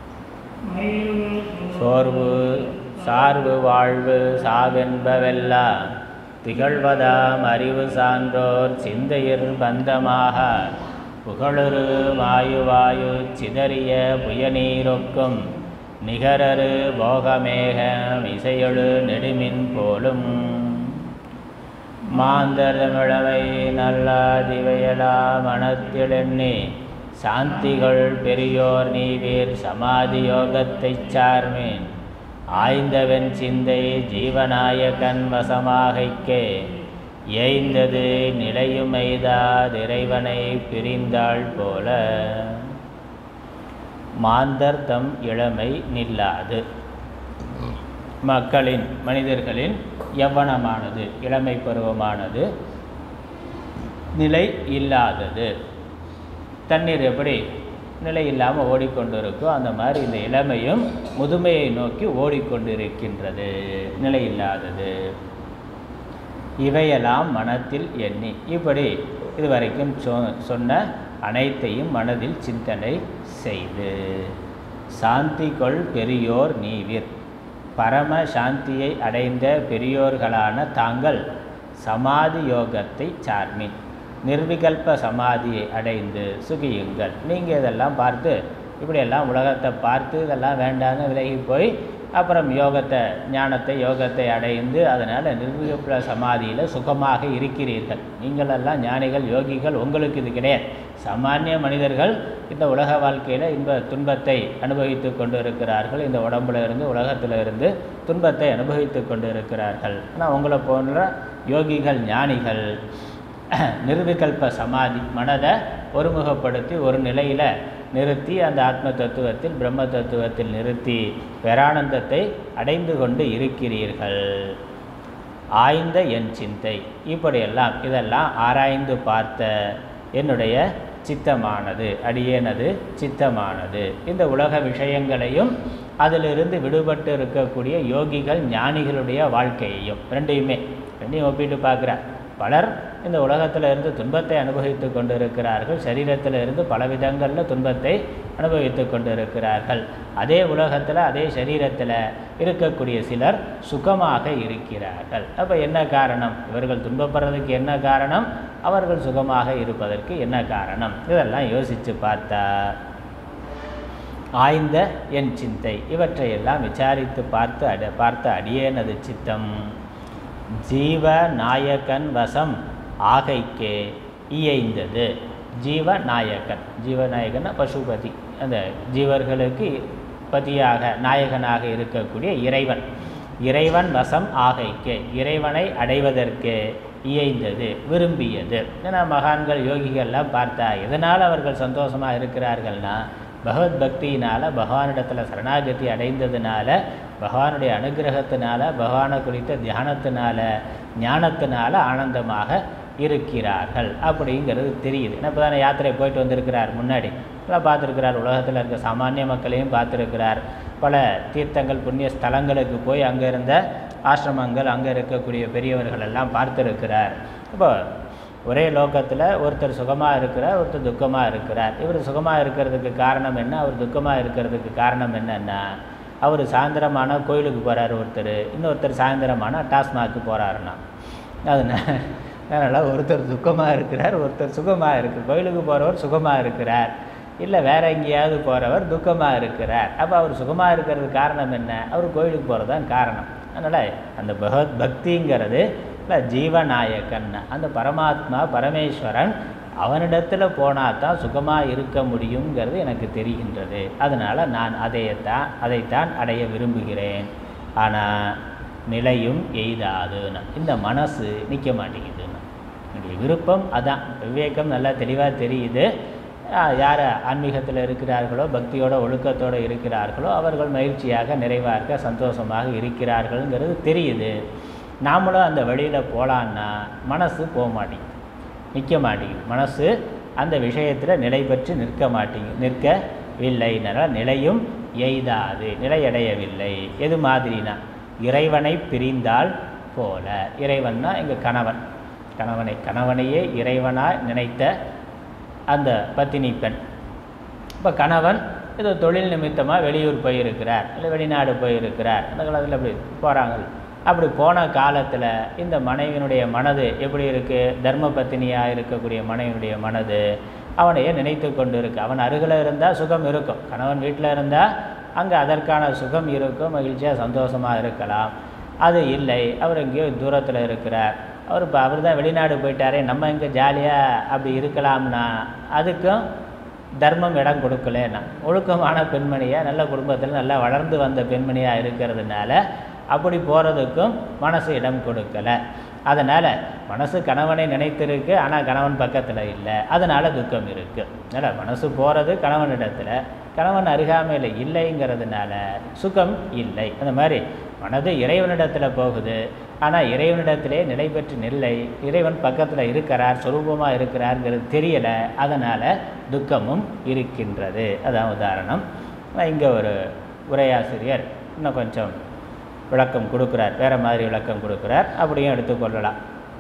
சோர்வு சார்பு வாழ்வு சாவென்பவெல்லாம் திகழ்வதாம் அறிவு சான்றோர் சிந்தையிர் பந்தமாக புகழுரு மாயுவாயு சிதறிய புயநீரொக்கும் நிகரரு போகமேகம் இசையொழு நெடுமின் போலும் மாந்தரமிழவை நல்லாதிவையலா மனத்திலெண்ணி சாந்திகள் பெரியோர் நீவீர் சமாதி யோகத்தைச் சார்மேன் ஆய்ந்தவன் சிந்தை ஜீவநாயகன் வசமாகைக்கே ஏய்ந்தது நிலையுமைதாதிறைவனை பிரிந்தாள் போல மாந்தர் தம் இளமை நில்லாது மக்களின் மனிதர்களின் யவ்வனமானது இளமை பருவமானது நிலை இல்லாதது தண்ணீர் எப்படி நிலை இல்லாமல் ஓடிக்கொண்டிருக்கோ அந்த மாதிரி இந்த இளமையும் முதுமையை நோக்கி ஓடிக்கொண்டிருக்கின்றது நிலை இல்லாதது இவையெல்லாம் மனத்தில் எண்ணி இப்படி இதுவரைக்கும் சொ சொன்ன அனைத்தையும் மனதில் சிந்தனை செய்து சாந்திகொள் பெரியோர் நீவிர் பரம சாந்தியை அடைந்த பெரியோர்களான தாங்கள் சமாதி யோகத்தை சார்மின் நிர்விகல்ப சமாதியை அடைந்து சுகியுங்கள் நீங்கள் இதெல்லாம் பார்த்து இப்படியெல்லாம் உலகத்தை பார்த்து இதெல்லாம் வேண்டான்னு விலகி போய் அப்புறம் யோகத்தை ஞானத்தை யோகத்தை அடைந்து அதனால் நிர்விகல்ப சமாதியில் சுகமாக இருக்கிறீர்கள் நீங்களெல்லாம் ஞானிகள் யோகிகள் உங்களுக்கு இது கிடையாது சாமானிய மனிதர்கள் இந்த உலக வாழ்க்கையில் இன்ப துன்பத்தை அனுபவித்து கொண்டு இருக்கிறார்கள் இந்த உடம்புல இருந்து உலகத்தில் இருந்து துன்பத்தை அனுபவித்து கொண்டு இருக்கிறார்கள் ஆனால் உங்களை போன்ற யோகிகள் ஞானிகள் நிர்விகல்ப சமாதி மனதை ஒருமுகப்படுத்தி ஒரு நிலையில் நிறுத்தி அந்த ஆத்ம தத்துவத்தில் பிரம்ம தத்துவத்தில் நிறுத்தி பேரானந்தத்தை அடைந்து கொண்டு இருக்கிறீர்கள் ஆய்ந்த என் சிந்தை இப்படியெல்லாம் இதெல்லாம் ஆராய்ந்து பார்த்த என்னுடைய சித்தமானது அடியேனது சித்தமானது இந்த உலக விஷயங்களையும் அதிலிருந்து விடுபட்டு இருக்கக்கூடிய யோகிகள் ஞானிகளுடைய வாழ்க்கையையும் ரெண்டையுமே ரெண்டையும் ஒப்பிட்டு பார்க்குறார் பலர் இந்த உலகத்தில் இருந்து துன்பத்தை அனுபவித்து கொண்டு இருக்கிறார்கள் சரீரத்தில் இருந்து பல விதங்களில் துன்பத்தை அனுபவித்து கொண்டு இருக்கிறார்கள் அதே உலகத்தில் அதே சரீரத்தில் இருக்கக்கூடிய சிலர் சுகமாக இருக்கிறார்கள் அப்போ என்ன காரணம் இவர்கள் துன்பப்படுறதுக்கு என்ன காரணம் அவர்கள் சுகமாக இருப்பதற்கு என்ன காரணம் இதெல்லாம் யோசித்து பார்த்தா ஆய்ந்த என் சிந்தை இவற்றையெல்லாம் விசாரித்து பார்த்து அட பார்த்த அடியேனது சித்தம் ஜீவ நாயகன் வசம் ஆகைக்கே இயைந்தது ஜீவ நாயகன் ஜீவநாயகன் பசுபதி அந்த ஜீவர்களுக்கு பதியாக நாயகனாக இருக்கக்கூடிய இறைவன் இறைவன் வசம் ஆகைக்கு இறைவனை அடைவதற்கு இயைந்தது விரும்பியது ஏன்னா மகான்கள் யோகிகள்லாம் பார்த்தா எதனால் அவர்கள் சந்தோஷமாக இருக்கிறார்கள்னா பகவத் பக்தியினால் பகவானிடத்தில் சரணாகதி அடைந்ததுனால பகவானுடைய அனுகிரகத்தினால பகவானை குறித்த தியானத்தினால ஞானத்தினால ஆனந்தமாக இருக்கிறார்கள் அப்படிங்கிறது தெரியுது ஏன்னா இப்போ தானே யாத்திரை போயிட்டு வந்திருக்கிறார் முன்னாடி எல்லாம் பார்த்துருக்கிறார் உலகத்தில் இருக்க சாமானிய மக்களையும் பார்த்துருக்கிறார் பல தீர்த்தங்கள் புண்ணிய ஸ்தலங்களுக்கு போய் அங்கே இருந்த ஆசிரமங்கள் அங்கே இருக்கக்கூடிய பெரியவர்கள் எல்லாம் பார்த்துருக்கிறார் இப்போ ஒரே லோகத்தில் ஒருத்தர் சுகமாக இருக்கிறார் ஒருத்தர் துக்கமாக இருக்கிறார் இவர் சுகமாக இருக்கிறதுக்கு காரணம் என்ன அவர் துக்கமாக இருக்கிறதுக்கு காரணம் என்னன்னா அவர் சாயந்தரமான கோயிலுக்கு போகிறார் ஒருத்தர் இன்னொருத்தர் சாயந்தரமான டாஸ்மாக்கு போகிறாருன்னா அதனால் அதனால் ஒருத்தர் துக்கமாக இருக்கிறார் ஒருத்தர் சுகமாக இருக்குது கோயிலுக்கு போகிறவர் சுகமாக இருக்கிறார் இல்லை வேற எங்கேயாவது போகிறவர் துக்கமாக இருக்கிறார் அப்போ அவர் சுகமாக இருக்கிறதுக்கு காரணம் என்ன அவர் கோயிலுக்கு போகிறது தான் காரணம் அதனால் அந்த பகவத் பக்திங்கிறது இல்லை ஜீவநாயகன் அந்த பரமாத்மா பரமேஸ்வரன் அவனிடத்தில் போனால் தான் சுகமாக இருக்க முடியுங்கிறது எனக்கு தெரிகின்றது அதனால் நான் அதையத்தான் அதைத்தான் அடைய விரும்புகிறேன் ஆனால் நிலையும் எய்தாதுன்னு இந்த மனசு நிற்க மாட்டேங்குதுன்னு என்னுடைய விருப்பம் அதான் விவேகம் நல்லா தெளிவாக தெரியுது யார் ஆன்மீகத்தில் இருக்கிறார்களோ பக்தியோட ஒழுக்கத்தோடு இருக்கிறார்களோ அவர்கள் மகிழ்ச்சியாக நிறைவாக சந்தோஷமாக இருக்கிறார்கள்ங்கிறது தெரியுது நாமளும் அந்த வழியில் போகலான்னா மனசு போக மாட்டேங்குது நிற்க மாட்டேங்குது மனசு அந்த விஷயத்தில் நிலை பெற்று நிற்க மாட்டேங்குது நிற்கவில்லைனால நிலையும் எய்தாது நிலையடையவில்லை எது மாதிரினா இறைவனை பிரிந்தால் போல இறைவன்னா எங்கள் கணவன் கணவனை கணவனையே இறைவனாக நினைத்த அந்த பத்தினி பெண் இப்போ கணவன் ஏதோ தொழில் நிமித்தமாக வெளியூர் போயிருக்கிறார் இல்லை வெளிநாடு போயிருக்கிறார் அந்த காலத்தில் அப்படி போகிறாங்க அப்படி போன காலத்தில் இந்த மனைவியினுடைய மனது எப்படி இருக்குது தர்ம பத்தினியாக இருக்கக்கூடிய மனைவியினுடைய மனது அவனையே நினைத்து கொண்டு இருக்கு அவன் அருகில் இருந்தால் சுகம் இருக்கும் கணவன் வீட்டில் இருந்தால் அங்கே அதற்கான சுகம் இருக்கும் மகிழ்ச்சியாக சந்தோஷமாக இருக்கலாம் அது இல்லை அவர் எங்கேயோ தூரத்தில் இருக்கிறார் அவர் இப்போ அவர் தான் வெளிநாடு போயிட்டாரே நம்ம இங்கே ஜாலியாக அப்படி இருக்கலாம்னா அதுக்கும் தர்மம் இடம் கொடுக்கலன்னா ஒழுக்கமான பெண்மணியாக நல்ல குடும்பத்தில் நல்லா வளர்ந்து வந்த பெண்மணியாக இருக்கிறதுனால அப்படி போகிறதுக்கும் மனசு இடம் கொடுக்கலை அதனால் மனசு கணவனை நினைத்திருக்கு ஆனால் கணவன் பக்கத்தில் இல்லை அதனால் துக்கம் இருக்குது அதனால் மனசு போகிறது கணவனிடத்தில் கணவன் அருகாமையில் இல்லைங்கிறதுனால சுகம் இல்லை அந்த மாதிரி மனது இறைவனிடத்தில் போகுது ஆனால் இறைவனிடத்திலே நிலை பெற்று நில்லை இறைவன் பக்கத்தில் இருக்கிறார் சொரூபமாக இருக்கிறாருங்கிறது தெரியலை அதனால் துக்கமும் இருக்கின்றது அதான் உதாரணம் இங்கே ஒரு உரையாசிரியர் இன்னும் கொஞ்சம் விளக்கம் கொடுக்குறார் வேறு மாதிரி விளக்கம் கொடுக்குறார் அப்படியும் எடுத்துக்கொள்ளலாம்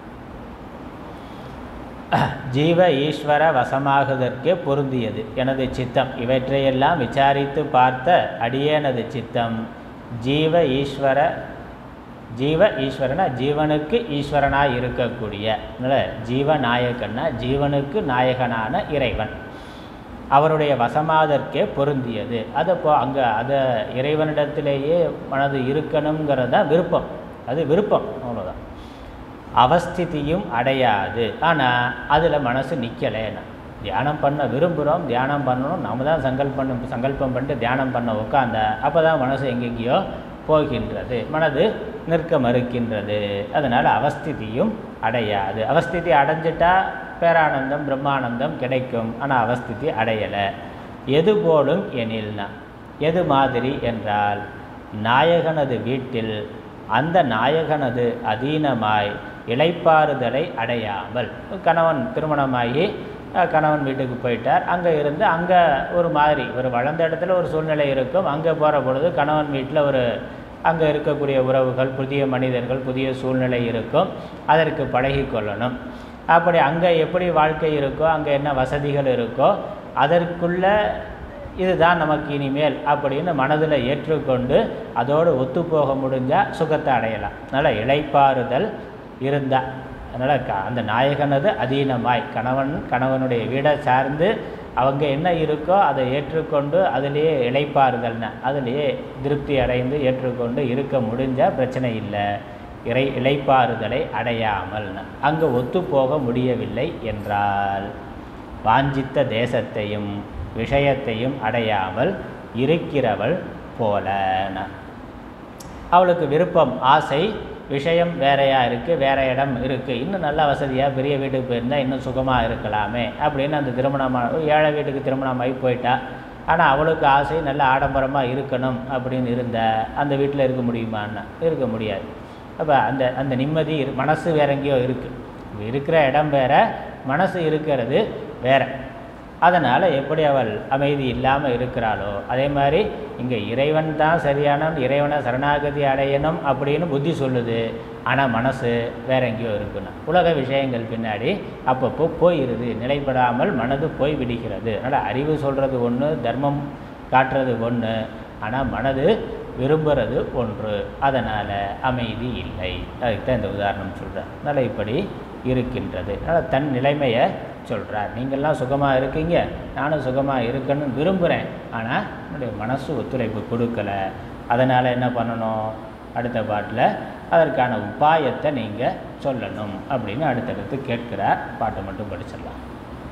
ஜீவ ஈஸ்வர வசமாகுதற்கே பொருந்தியது எனது சித்தம் இவற்றையெல்லாம் விசாரித்து பார்த்த அடியேனது சித்தம் ஜீவ ஈஸ்வர ஜீவ ஈஸ்வரனா ஜீவனுக்கு ஈஸ்வரனாக இருக்கக்கூடிய அதனால் ஜீவநாயகன்னா ஜீவனுக்கு நாயகனான இறைவன் அவருடைய வசமாதற்கே பொருந்தியது அதை இப்போ அங்கே அதை இறைவனிடத்திலேயே மனது இருக்கணுங்கிறது தான் விருப்பம் அது விருப்பம் அவ்வளோதான் அவஸ்திதியும் அடையாது ஆனால் அதில் மனசு நிற்கலைன்னா தியானம் பண்ண விரும்புகிறோம் தியானம் பண்ணணும் நம்ம தான் சங்கல்பம் சங்கல்பம் பண்ணிட்டு தியானம் பண்ண உட்காந்தா அப்போ தான் மனசு எங்கெங்கேயோ போகின்றது மனது நிற்க மறுக்கின்றது அதனால் அவஸ்திதியும் அடையாது அவஸ்திதி அடைஞ்சிட்டா பேரானந்தம் பிரம்மானந்தம் கிடைக்கும் ஆனால் அவஸ்திதி அடையலை எது போலும் எனில்னா எது மாதிரி என்றால் நாயகனது வீட்டில் அந்த நாயகனது அதீனமாய் இளைப்பாறுதலை அடையாமல் கணவன் திருமணமாகி கணவன் வீட்டுக்கு போயிட்டார் அங்கே இருந்து அங்கே ஒரு மாதிரி ஒரு வளர்ந்த இடத்துல ஒரு சூழ்நிலை இருக்கும் அங்கே போகிற பொழுது கணவன் வீட்டில் ஒரு அங்கே இருக்கக்கூடிய உறவுகள் புதிய மனிதர்கள் புதிய சூழ்நிலை இருக்கும் அதற்கு பழகி கொள்ளணும் அப்படி அங்கே எப்படி வாழ்க்கை இருக்கோ அங்கே என்ன வசதிகள் இருக்கோ அதற்குள்ள இதுதான் நமக்கு இனிமேல் அப்படின்னு மனதில் ஏற்றுக்கொண்டு அதோடு ஒத்துப்போக முடிஞ்சால் சுகத்தை அடையலாம் அதனால் இளைப்பாறுதல் இருந்தால் அதனால் க அந்த நாயகனது அதீனமாய் கணவன் கணவனுடைய வீடை சார்ந்து அவங்க என்ன இருக்கோ அதை ஏற்றுக்கொண்டு அதிலேயே இளைப்பாறுதல்னா அதிலேயே திருப்தி அடைந்து ஏற்றுக்கொண்டு இருக்க முடிஞ்சால் பிரச்சனை இல்லை இறை இளைப்பாறுதலை அடையாமல் அங்கே ஒத்துப்போக முடியவில்லை என்றால் வாஞ்சித்த தேசத்தையும் விஷயத்தையும் அடையாமல் இருக்கிறவள் போலன அவளுக்கு விருப்பம் ஆசை விஷயம் வேறையாக இருக்குது வேற இடம் இருக்குது இன்னும் நல்ல வசதியாக பெரிய வீட்டுக்கு போயிருந்தால் இன்னும் சுகமாக இருக்கலாமே அப்படின்னு அந்த திருமணமான ஏழை வீட்டுக்கு திருமணமாகி போயிட்டா ஆனால் அவளுக்கு ஆசை நல்ல ஆடம்பரமாக இருக்கணும் அப்படின்னு இருந்த அந்த வீட்டில் இருக்க முடியுமான்னா இருக்க முடியாது அப்போ அந்த அந்த நிம்மதி இரு- மனசு வேற எங்கேயோ இருக்குது இருக்கிற இடம் வேற மனசு இருக்கிறது வேற அதனால் எப்படி அவள் அமைதி இல்லாமல் இருக்கிறாளோ அதே மாதிரி இங்கே இறைவன் தான் சரியான இறைவனை சரணாகதி அடையணும் அப்படின்னு புத்தி சொல்லுது ஆனால் மனசு வேற எங்கேயோ இருக்குன்னு உலக விஷயங்கள் பின்னாடி அப்பப்போ போயிருது நிலைப்படாமல் மனது போய் விடுகிறது அதனால் அறிவு சொல்கிறது ஒன்று தர்மம் காட்டுறது ஒன்று ஆனால் மனது விரும்புறது ஒன்று அதனால் அமைதி இல்லை அதுக்கு தான் இந்த உதாரணம் சொல்கிறேன் அதனால் இப்படி இருக்கின்றது அதனால் தன் நிலைமையை சொல்கிறார் நீங்கள்லாம் சுகமாக இருக்கீங்க நானும் சுகமாக இருக்கணும்னு விரும்புகிறேன் ஆனால் என்னுடைய மனசு ஒத்துழைப்பு கொடுக்கல அதனால் என்ன பண்ணணும் அடுத்த பாட்டில் அதற்கான உபாயத்தை நீங்கள் சொல்லணும் அப்படின்னு அடுத்தடுத்து கேட்கிறார் பாட்டை மட்டும் படிச்சிடலாம்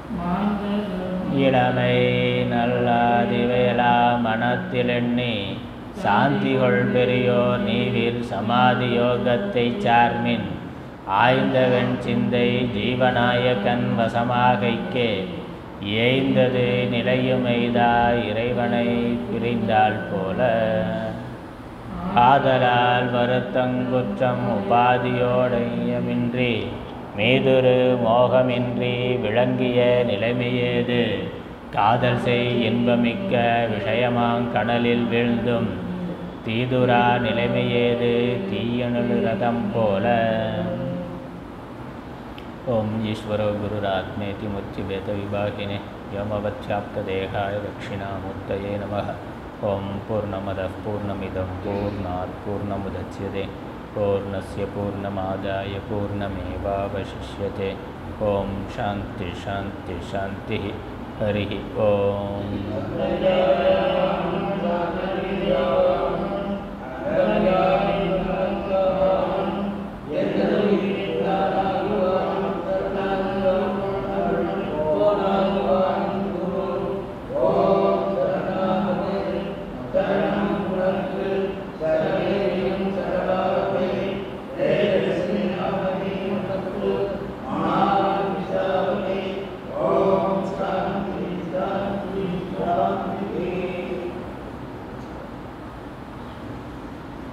இளமை நல்லாதிவேலா மனத்திலெண்ணி சாந்திகள் பெரியோர் நீவிர் சமாதி யோகத்தை சார்மின் ஆய்ந்தவன் சிந்தை ஜீவநாயகன் வசமாகைக்கே ஏய்ந்தது நிலையுமெய்தா இறைவனை பிரிந்தாள் போல ஆதலால் வருத்தங்குற்றம் உபாதியோடையமின்றி மீதுரு மோகமின்றி விளங்கிய நிலைமையேது காதல் செய் இன்பமிக்க விஷயமாங்கடலில் வீழ்ந்தும் தீதுரா நிலைமையேது தீயணுள் ரதம் போல ஓம் ஈஸ்வரோ குருராத்மேதி முத்திவேத விபாகினே யமவச்சாப்ததேகாய தட்சிணாமூர்த்தயே நமः ஓம் பூர்ணமதः பூர்ணமிதம் பூர்ணாத் பூர்ணமுதட்சியதே பூர்ணस्य पूर्णमादाय पूर्णमेवावशिष्यते ॐ शान्ति शान्ति शान्तिः हरिः ॐ